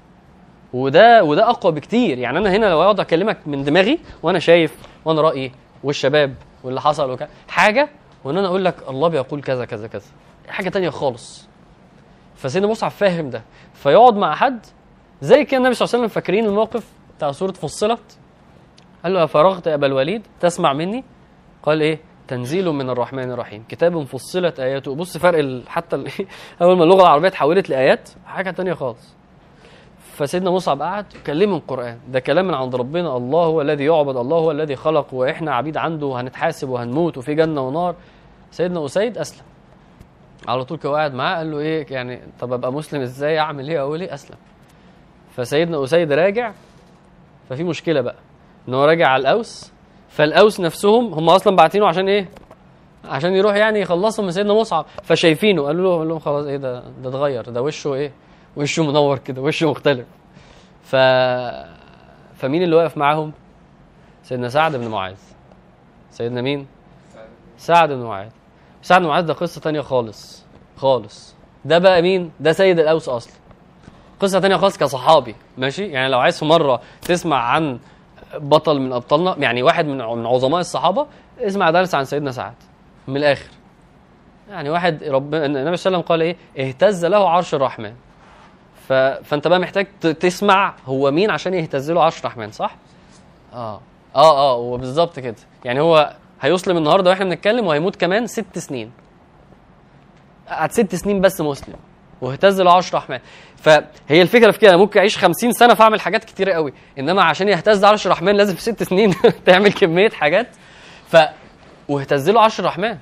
وده وده اقوى بكتير يعني انا هنا لو اقعد اكلمك من دماغي وانا شايف وانا رايي والشباب واللي حصل وكذا حاجه وان انا اقول لك الله بيقول كذا كذا كذا حاجه تانية خالص فسيدنا مصعب فاهم ده فيقعد مع حد زي كده النبي صلى الله عليه وسلم فاكرين الموقف بتاع سوره فصلت قال له افرغت يا ابا الوليد تسمع مني قال ايه تنزيل من الرحمن الرحيم كتاب فصلت اياته بص فرق ال- حتى ال- اول ما اللغه العربيه اتحولت لايات حاجه تانية خالص فسيدنا مصعب قعد كلمه القران ده كلام من عند ربنا الله هو الذي يعبد الله هو الذي خلق واحنا عبيد عنده وهنتحاسب وهنموت وفي جنه ونار سيدنا اسيد اسلم على طول كان قاعد معاه قال له ايه يعني طب ابقى مسلم ازاي اعمل ايه اقول ايه اسلم فسيدنا اسيد راجع ففي مشكله بقى ان هو راجع على الاوس فالاوس نفسهم هم اصلا باعتينه عشان ايه عشان يروح يعني يخلصهم من سيدنا مصعب فشايفينه قالوا له قال لهم خلاص ايه ده ده اتغير ده وشه ايه وشه منور كده وشه مختلف ف فمين اللي واقف معاهم سيدنا سعد بن معاذ سيدنا مين سعد بن معاذ سعد بن معاذ ده قصه تانية خالص خالص ده بقى مين ده سيد الاوس اصلا قصه تانية خالص كصحابي ماشي يعني لو عايز في مره تسمع عن بطل من ابطالنا يعني واحد من من عظماء الصحابه اسمع درس عن سيدنا سعد من الاخر يعني واحد رب النبي صلى الله عليه وسلم قال ايه اهتز له عرش الرحمن ف... فانت بقى محتاج ت- تسمع هو مين عشان يهتز له عرش الرحمن صح اه اه اه وبالظبط كده يعني هو هيسلم النهارده واحنا بنتكلم وهيموت كمان ست سنين قعد ست سنين بس مسلم واهتز له عرش الرحمن فهي الفكره في كده أنا ممكن اعيش 50 سنه فاعمل حاجات كتيره قوي انما عشان يهتز عرش الرحمن لازم في ست سنين تعمل كميه حاجات ف واهتز له عرش الرحمن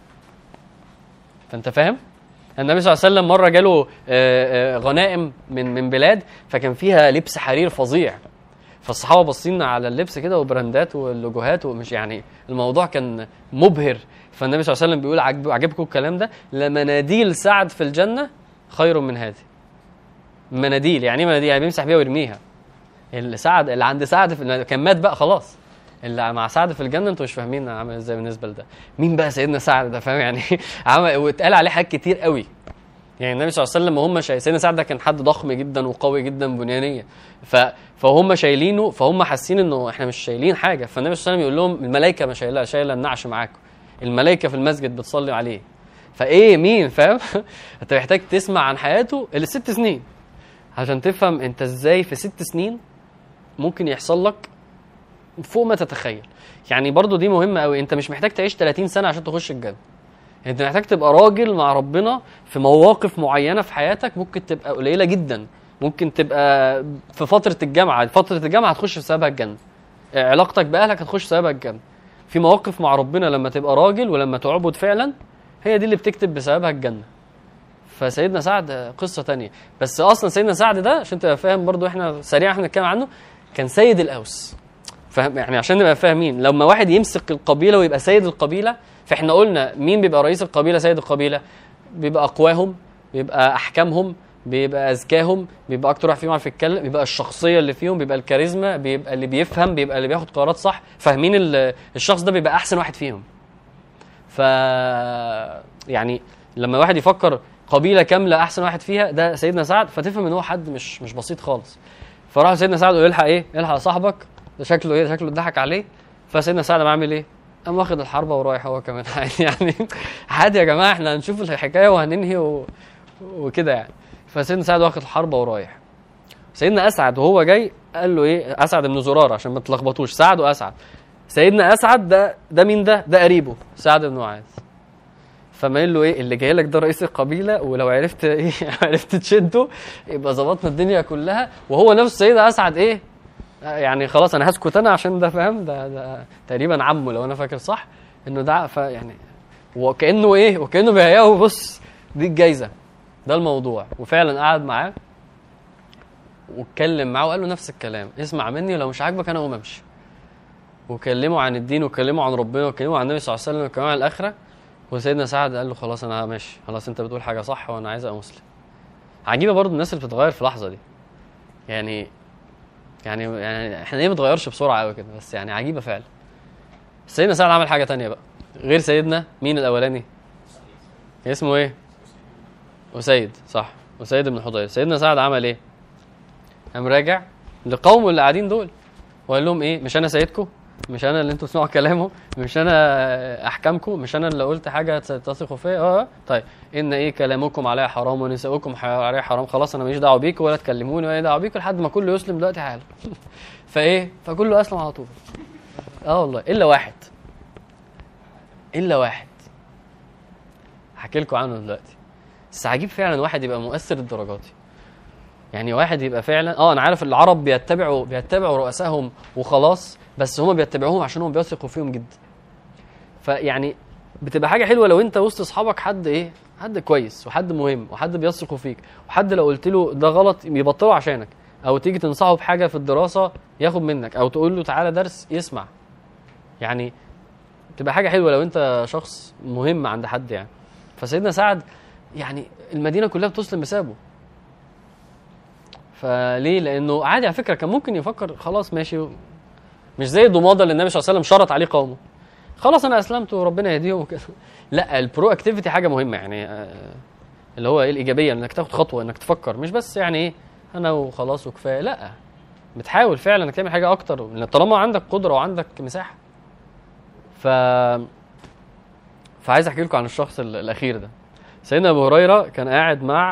فانت فاهم النبي صلى الله عليه وسلم مره جاله آه، آه، غنائم من من بلاد فكان فيها لبس حرير فظيع فالصحابه باصين على اللبس كده وبراندات واللوجوهات ومش يعني الموضوع كان مبهر فالنبي صلى الله عليه وسلم بيقول عجب عجبكم الكلام ده لمناديل سعد في الجنه خير من هذه مناديل يعني ايه مناديل يعني بيمسح بيها ويرميها اللي سعد اللي عند سعد في كان مات بقى خلاص اللي مع سعد في الجنه انتوا مش فاهمين عامل ازاي بالنسبه لده مين بقى سيدنا سعد ده فاهم يعني عمل واتقال عليه حاجات كتير قوي يعني النبي صلى الله عليه وسلم وهم شايلين سيدنا سعد ده كان حد ضخم جدا وقوي جدا بنيانيا ف... فهم شايلينه فهم حاسين انه احنا مش شايلين حاجه فالنبي صلى الله عليه وسلم يقول لهم الملائكه ما شايله شايله النعش معاكم الملائكه في المسجد بتصلي عليه فايه مين فاهم انت محتاج تسمع عن حياته الست سنين عشان تفهم انت ازاي في ست سنين ممكن يحصل لك فوق ما تتخيل يعني برضو دي مهمه قوي انت مش محتاج تعيش 30 سنه عشان تخش الجنه انت محتاج تبقى راجل مع ربنا في مواقف معينه في حياتك ممكن تبقى قليله جدا ممكن تبقى في فتره الجامعه فتره الجامعه هتخش بسببها الجنه علاقتك باهلك هتخش بسببها الجنه في مواقف مع ربنا لما تبقى راجل ولما تعبد فعلا هي دي اللي بتكتب بسببها الجنه فسيدنا سعد قصه تانية بس اصلا سيدنا سعد ده عشان تبقى فاهم برضو احنا سريعا احنا نتكلم عنه كان سيد الاوس فاهم يعني عشان نبقى فاهمين لما واحد يمسك القبيله ويبقى سيد القبيله فاحنا قلنا مين بيبقى رئيس القبيله سيد القبيله بيبقى اقواهم بيبقى احكامهم بيبقى اذكاهم بيبقى اكتر واحد فيهم عارف يتكلم بيبقى الشخصيه اللي فيهم بيبقى الكاريزما بيبقى اللي بيفهم بيبقى اللي بياخد قرارات صح فاهمين ال- الشخص ده بيبقى احسن واحد فيهم ف يعني لما واحد يفكر قبيله كامله احسن واحد فيها ده سيدنا سعد فتفهم ان هو حد مش مش بسيط خالص فراح سيدنا سعد يقول الحق ايه الحق صاحبك ده شكله ايه ده شكله اتضحك عليه فسيدنا سعد عامل ايه قام واخد الحربه ورايح هو كمان يعني عادي يا جماعه احنا هنشوف الحكايه وهننهي و... وكده يعني فسيدنا سعد واخد الحربه ورايح سيدنا اسعد وهو جاي قال له ايه اسعد بن زراره عشان ما تلخبطوش سعد واسعد سيدنا اسعد ده ده مين ده ده قريبه سعد بن معاذ فما قال له ايه اللي جاي لك ده رئيس القبيله ولو عرفت ايه عرفت تشده يبقى ظبطنا الدنيا كلها وهو نفسه سيدنا اسعد ايه يعني خلاص انا هسكت انا عشان ده فاهم ده, ده تقريبا عمه لو انا فاكر صح انه ده ف يعني وكانه ايه وكانه بيهيئه بص دي الجايزه ده الموضوع وفعلا قعد معاه واتكلم معاه وقال له نفس الكلام اسمع مني ولو مش عاجبك انا اقوم امشي وكلموا عن الدين وكلموا عن ربنا وكلموا عن النبي صلى الله عليه وسلم وكلموا عن الاخره وسيدنا سعد قال له خلاص انا ماشي خلاص انت بتقول حاجه صح وانا عايز ابقى مسلم عجيبه برضو الناس اللي بتتغير في اللحظه دي يعني يعني يعني احنا ليه ما بنتغيرش بسرعه قوي كده بس يعني عجيبه فعلا سيدنا سعد عمل حاجه تانية بقى غير سيدنا مين الاولاني اسمه ايه اسيد صح اسيد بن حضير سيدنا سعد عمل ايه قام راجع لقومه اللي قاعدين دول وقال لهم ايه مش انا سيدكم مش انا اللي انتوا تسمعوا كلامه مش انا احكامكم مش انا اللي قلت حاجه تثقوا فيا اه طيب ان ايه كلامكم عليا حرام ونساؤكم ح- عليا حرام خلاص انا ماليش دعوه بيكم ولا تكلموني ولا دعوه بيكم لحد ما كله يسلم دلوقتي حالا فايه فكله اسلم على طول اه والله الا واحد الا واحد هحكي لكم عنه دلوقتي بس عجيب فعلا واحد يبقى مؤثر الدرجات دي يعني واحد يبقى فعلا اه انا عارف العرب بيتبعوا بيتبعوا رؤسائهم وخلاص بس هم بيتبعوهم عشان هم بيثقوا فيهم جدا فيعني بتبقى حاجه حلوه لو انت وسط اصحابك حد ايه حد كويس وحد مهم وحد بيثقوا فيك وحد لو قلت له ده غلط يبطله عشانك او تيجي تنصحه بحاجه في الدراسه ياخد منك او تقول له تعالى درس يسمع يعني تبقى حاجه حلوه لو انت شخص مهم عند حد يعني فسيدنا سعد يعني المدينه كلها بتسلم بسببه فليه لانه عادي على فكره كان ممكن يفكر خلاص ماشي مش زي الضماده اللي النبي صلى الله عليه وسلم شرط عليه قومه خلاص انا اسلمت وربنا يهديهم وكده لا البرو اكتيفيتي حاجه مهمه يعني آه، اللي هو ايه الايجابيه انك تاخد خطوه انك تفكر مش بس يعني ايه انا وخلاص وكفايه لا بتحاول فعلا انك تعمل حاجه اكتر لأن طالما عندك قدره وعندك مساحه ف فعايز احكي لكم عن الشخص ال- الاخير ده سيدنا ابو هريره كان قاعد مع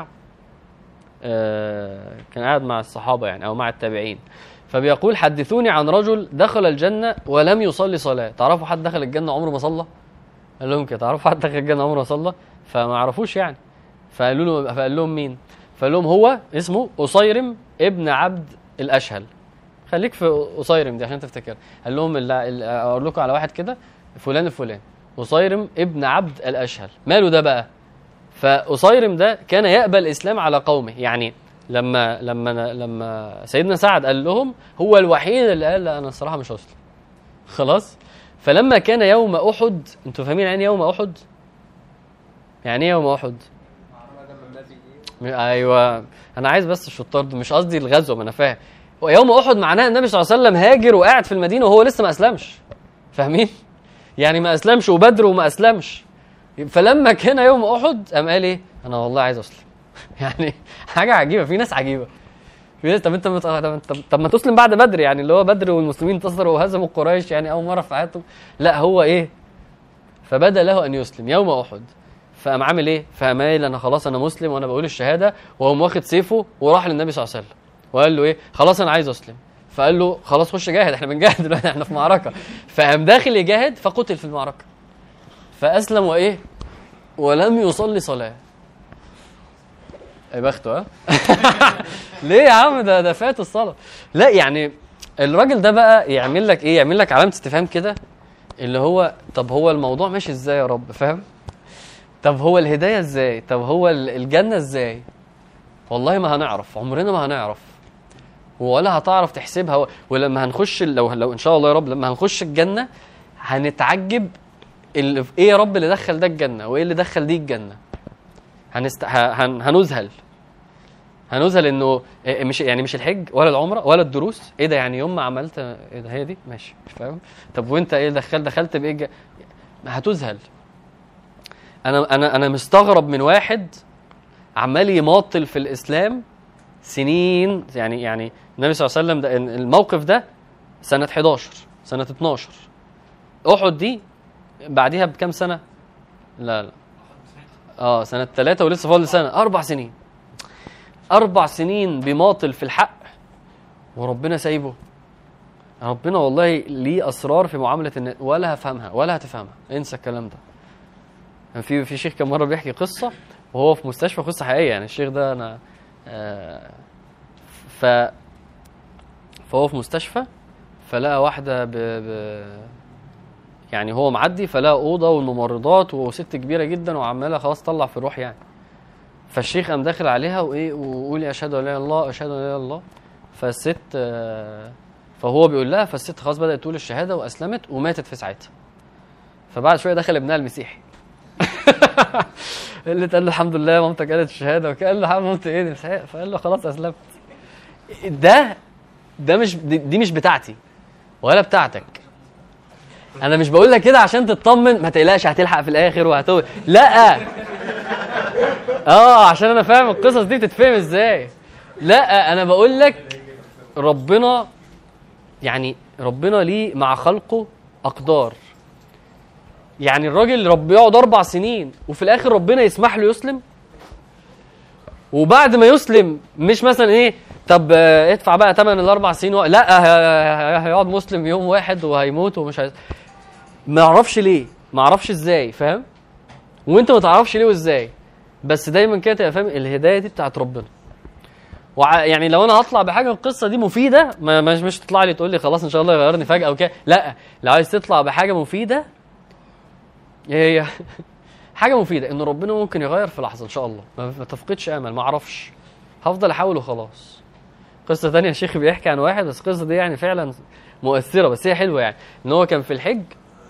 آه، كان قاعد مع الصحابه يعني او مع التابعين فبيقول حدثوني عن رجل دخل الجنه ولم يصلي صلاه تعرفوا حد دخل الجنه عمره ما صلى قال لهم كده تعرفوا حد دخل الجنه عمره ما صلى فما عرفوش يعني فقالوا له فقال لهم مين فقال لهم هو اسمه أصيرم ابن عبد الأشهل خليك في أصيرم دي عشان تفتكر قال لهم ال- ال- أقول لكم على واحد كده فلان الفلان أصيرم ابن عبد الأشهل ماله ده بقى فأصيرم ده كان يقبل الإسلام على قومه يعني لما لما لما سيدنا سعد قال لهم هو الوحيد اللي قال لا انا الصراحه مش هسلم خلاص فلما كان يوم احد انتوا فاهمين يعني إيه يوم احد يعني ايه يوم احد معركة دم النبي دي م- ايوه انا عايز بس الشطار دول مش قصدي الغزوه ما انا فاهم ويوم احد معناه النبي صلى الله عليه وسلم هاجر وقاعد في المدينه وهو لسه ما اسلمش فاهمين يعني ما اسلمش وبدر وما اسلمش فلما كان يوم احد قام قال ايه انا والله عايز اسلم يعني حاجه عجيبه في ناس عجيبه في ناس طب انت مت... طب, طب, طب ما تسلم بعد بدر يعني اللي هو بدر والمسلمين انتصروا وهزموا قريش يعني اول مره في حياتهم لا هو ايه فبدا له ان يسلم يوم احد فقام عامل ايه؟ فقام قايل انا خلاص انا مسلم وانا بقول الشهاده وقام واخد سيفه وراح للنبي صلى الله عليه وسلم وقال له ايه؟ خلاص انا عايز اسلم فقال له خلاص خش جاهد احنا بنجاهد دلوقتي احنا في معركه فقام داخل يجاهد فقتل في المعركه فاسلم وايه؟ ولم يصلي صلاه يا بخته ها؟ ليه يا عم ده ده فات الصلاه لا يعني الراجل ده بقى يعمل لك ايه؟ يعمل لك علامه استفهام كده اللي هو طب هو الموضوع ماشي ازاي يا رب فاهم؟ طب هو الهدايه ازاي؟ طب هو ال- الجنه ازاي؟ والله ما هنعرف عمرنا ما هنعرف ولا هتعرف تحسبها و- ولما هنخش ال- لو لو ان شاء الله يا رب لما هنخش الجنه هنتعجب ال- ايه يا رب اللي دخل ده الجنه وايه اللي دخل دي الجنه هنست... ه- هن... هنذهل هنذهل انه إيه مش يعني مش الحج ولا العمره ولا الدروس ايه ده يعني يوم ما عملت ايه ده هي دي ماشي مش فاهم طب وانت ايه دخل دخلت بايه الج- هتذهل انا انا انا مستغرب من واحد عمال يماطل في الاسلام سنين يعني يعني النبي صلى الله عليه وسلم ده الموقف ده سنه 11 سنه 12 احد دي بعديها بكام سنه لا لا اه سنه ثلاثة ولسه فاضل سنه اربع سنين اربع سنين بيماطل في الحق وربنا سايبه ربنا والله ليه اسرار في معامله الناس ولا هفهمها ولا هتفهمها انسى الكلام ده كان في في شيخ كان مره بيحكي قصه وهو في مستشفى قصه حقيقيه يعني الشيخ ده انا آه ف فهو في مستشفى فلقى واحده ب... ب... يعني هو معدي فلقى اوضه والممرضات وست كبيره جدا وعماله خلاص تطلع في الروح يعني فالشيخ قام داخل عليها وايه وقولي اشهد ان لا اله الا الله اشهد ان لا اله الا الله فالست آه، فهو بيقول لها فالست خلاص بدات تقول الشهاده واسلمت وماتت في ساعتها فبعد شويه دخل ابنها المسيحي اللي قال له الحمد لله مامتك قالت الشهاده وقال له مامتي ايه دي مسيحية؟ فقال له خلاص اسلمت ده ده مش دي, دي مش بتاعتي ولا بتاعتك انا مش بقول لك كده عشان تطمن ما تقلقش هتلحق في الاخر وهتو لا اه عشان انا فاهم القصص دي بتتفهم ازاي لا انا بقول لك ربنا يعني ربنا ليه مع خلقه اقدار يعني الراجل رب يقعد اربع سنين وفي الاخر ربنا يسمح له يسلم وبعد ما يسلم مش مثلا ايه طب آه، ادفع بقى ثمن الاربع سنين و... لا ه- ه- هيقعد مسلم يوم واحد وهيموت ومش هي... ما اعرفش ليه ما اعرفش ازاي فاهم وانت ما تعرفش ليه وازاي بس دايما كده تبقى فاهم الهدايه دي بتاعت ربنا وع... يعني لو انا هطلع بحاجه القصه دي مفيده ما مش مش تطلع لي تقول لي خلاص ان شاء الله يغيرني فجاه وكده لا لو عايز تطلع بحاجه مفيده ايه هي حاجه مفيده ان ربنا ممكن يغير في لحظه ان شاء الله ما ما تفقدش امل ما اعرفش هفضل احاول وخلاص قصه ثانيه الشيخ بيحكي عن واحد بس القصه دي يعني فعلا مؤثره بس هي حلوه يعني ان هو كان في الحج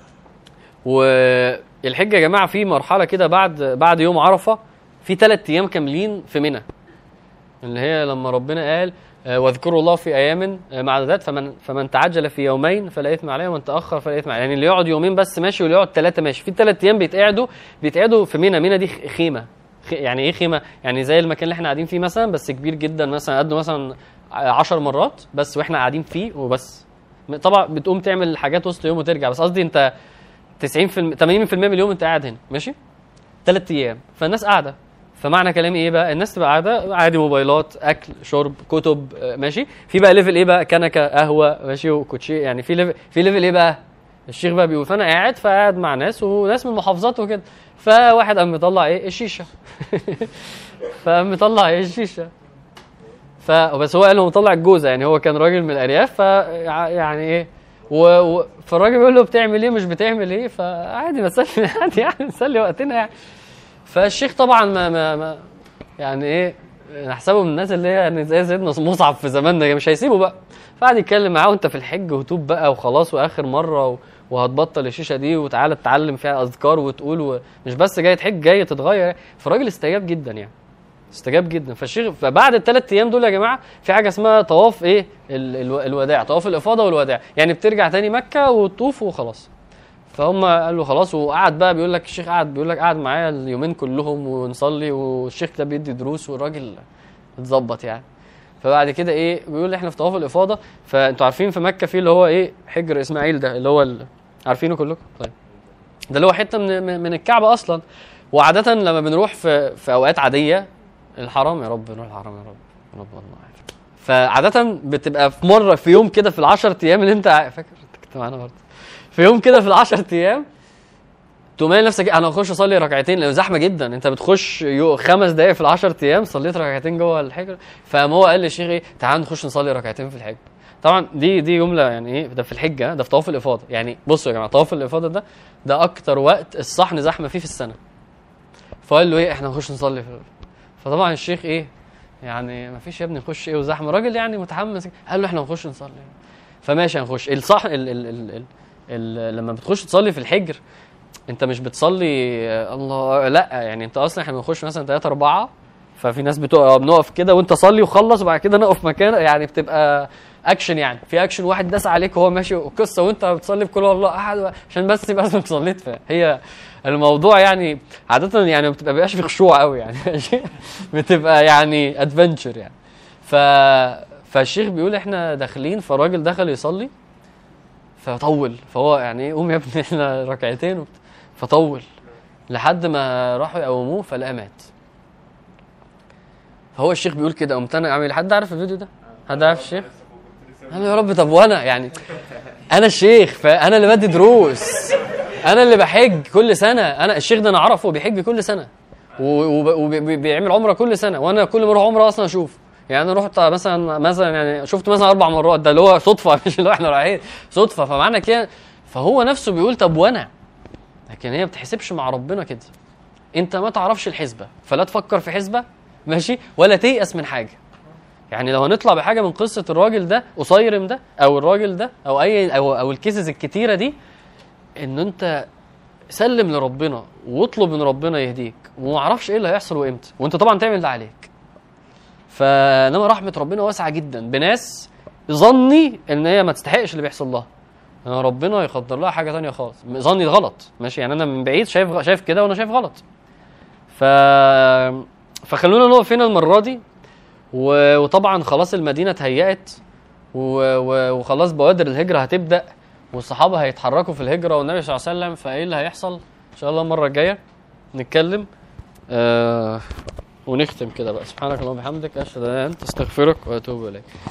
والحج يا جماعه في مرحله كده بعد بعد يوم عرفه في ثلاث ايام كاملين في منى اللي هي لما ربنا قال آه، واذكروا الله في ايام آه، معدودات فمن فمن تعجل في يومين فلا اثم عليه ومن تاخر فلا اثم عليه يعني اللي يقعد يومين بس ماشي واللي يقعد ثلاثه ماشي في ثلاث ايام بيتقعدوا بيتقعدوا في منى منى دي خ- خيمه خ- يعني ايه خيمه يعني زي المكان اللي احنا قاعدين فيه مثلا بس كبير جدا مثلا قده مثلا 10 مرات بس واحنا قاعدين فيه وبس طبعا بتقوم تعمل حاجات وسط يوم وترجع بس قصدي انت 90% 80% من اليوم انت قاعد هنا ماشي ثلاث ايام فالناس قاعده فمعنى كلامي ايه بقى الناس تبقى قاعده عادي موبايلات اكل شرب كتب آه، ماشي في بقى ليفل ايه بقى كنكه قهوه ماشي وكوتشي يعني في ليفل في ليفل ايه بقى الشيخ بقى بيقول فانا قاعد فقاعد مع ناس وناس من المحافظات وكده فواحد قام مطلع ايه الشيشه فقام مطلع ايه الشيشه ف بس هو قال له مطلع الجوزه يعني هو كان راجل من الارياف ف يعني ايه و... و... فالراجل بيقول له بتعمل ايه مش بتعمل ايه فعادي بسلي عادي يعني نسلي وقتنا يعني فالشيخ طبعا ما, ما, ما يعني ايه نحسبه من الناس اللي هي يعني زي سيدنا مصعب في زماننا مش هيسيبه بقى فقعد يتكلم معاه وانت في الحج وتوب بقى وخلاص واخر مره و... وهتبطل الشيشه دي وتعالى تتعلم فيها اذكار وتقول و... مش بس جاي تحج جاي تتغير فالراجل استجاب جدا يعني استجاب جدا فالشيخ فبعد الثلاث ايام دول يا جماعه في حاجه اسمها طواف ايه ال... الو... الوداع طواف الافاضه والوداع يعني بترجع تاني مكه وتطوف وخلاص فهم قال له خلاص وقعد بقى بيقول لك الشيخ قعد بيقول لك قعد معايا اليومين كلهم ونصلي والشيخ ده بيدي دروس والراجل اتظبط يعني فبعد كده ايه بيقول احنا في طواف الافاضه فانتوا عارفين في مكه في اللي هو ايه حجر اسماعيل ده اللي هو ال... عارفينه كلكم طيب ده اللي هو حته من من- من الكعبه اصلا وعاده لما بنروح في في اوقات عاديه الحرام يا رب نروح الحرام يا رب يا رب والله عارف فعاده بتبقى في مره في يوم كده في العشر ايام اللي انت ع- فاكر انت كنت معانا برضه في يوم كده في العشر ايام تقوم قايل لنفسك انا هخش اصلي ركعتين لان زحمه جدا انت بتخش يو خمس دقائق في العشر ايام صليت ركعتين جوه الحجر فقام هو قال للشيخ ايه تعال نخش نصلي ركعتين في الحجر طبعا دي دي جمله يعني ايه ده في الحجه ده في طواف الافاضه يعني بصوا يا جماعه طواف الافاضه ده ده اكتر وقت الصحن زحمه فيه في السنه فقال له ايه احنا نخش نصلي في فطبعا الشيخ ايه يعني ما فيش يا ابني نخش ايه وزحمه راجل يعني متحمس قال له احنا نخش نصلي فماشي هنخش الصح ال ال ال ال ال لما بتخش تصلي في الحجر انت مش بتصلي آه، الله لا يعني انت اصلا احنا بنخش مثلا 3 4 ففي ناس بتقف بنقف كده وانت صلي وخلص وبعد كده نقف مكان يعني بتبقى اكشن يعني في اكشن واحد داس عليك وهو ماشي وقصه وانت بتصلي بكل والله احد عشان بس يبقى اسمك صليت فهي الموضوع يعني عاده يعني ما بتبقى بيبقاش في خشوع قوي يعني ماشي بتبقى يعني ادفنتشر يعني ف فالشيخ بيقول احنا داخلين فالراجل دخل يصلي فطول فهو يعني ايه قوم يا ابني احنا ركعتين وبت- فطول لحد ما راحوا يقوموه فلقى مات فهو الشيخ بيقول كده قمت انا عامل حد عارف الفيديو ده؟ حد عارف الشيخ؟ قال له يا رب طب وانا يعني انا الشيخ فانا اللي بدي دروس انا اللي بحج كل سنه انا الشيخ ده انا اعرفه بيحج كل سنه وبيعمل عمره كل سنه وانا كل ما اروح عمره اصلا اشوف يعني انا رحت مثلا مثلا يعني شفت مثلا اربع مرات ده اللي هو صدفه مش اللي هو احنا رايحين صدفه فمعنى كده فهو نفسه بيقول طب وانا لكن هي ما بتحسبش مع ربنا كده انت ما تعرفش الحسبه فلا تفكر في حسبه ماشي ولا تيأس من حاجه يعني لو هنطلع بحاجه من قصه الراجل ده قصيرم ده او الراجل ده او اي او او الكيسز الكتيره دي ان انت سلم لربنا واطلب من ربنا يهديك وما اعرفش ايه اللي هيحصل وامتى وانت طبعا تعمل ده عليك فانما رحمه ربنا واسعه جدا بناس ظني ان هي ما تستحقش اللي بيحصل لها انا ربنا يقدر لها حاجه تانية خالص ظني غلط ماشي يعني انا من بعيد شايف شايف كده وانا شايف غلط ف فخلونا نقف هنا المره دي و... وطبعا خلاص المدينه اتهيأت و... و... وخلاص بوادر الهجره هتبدا والصحابه هيتحركوا في الهجره والنبي صلى الله عليه وسلم فايه اللي هيحصل ان شاء الله المره الجايه نتكلم آه ونختم كده بقى سبحانك اللهم وبحمدك اشهد ان لا اله الا انت استغفرك واتوب اليك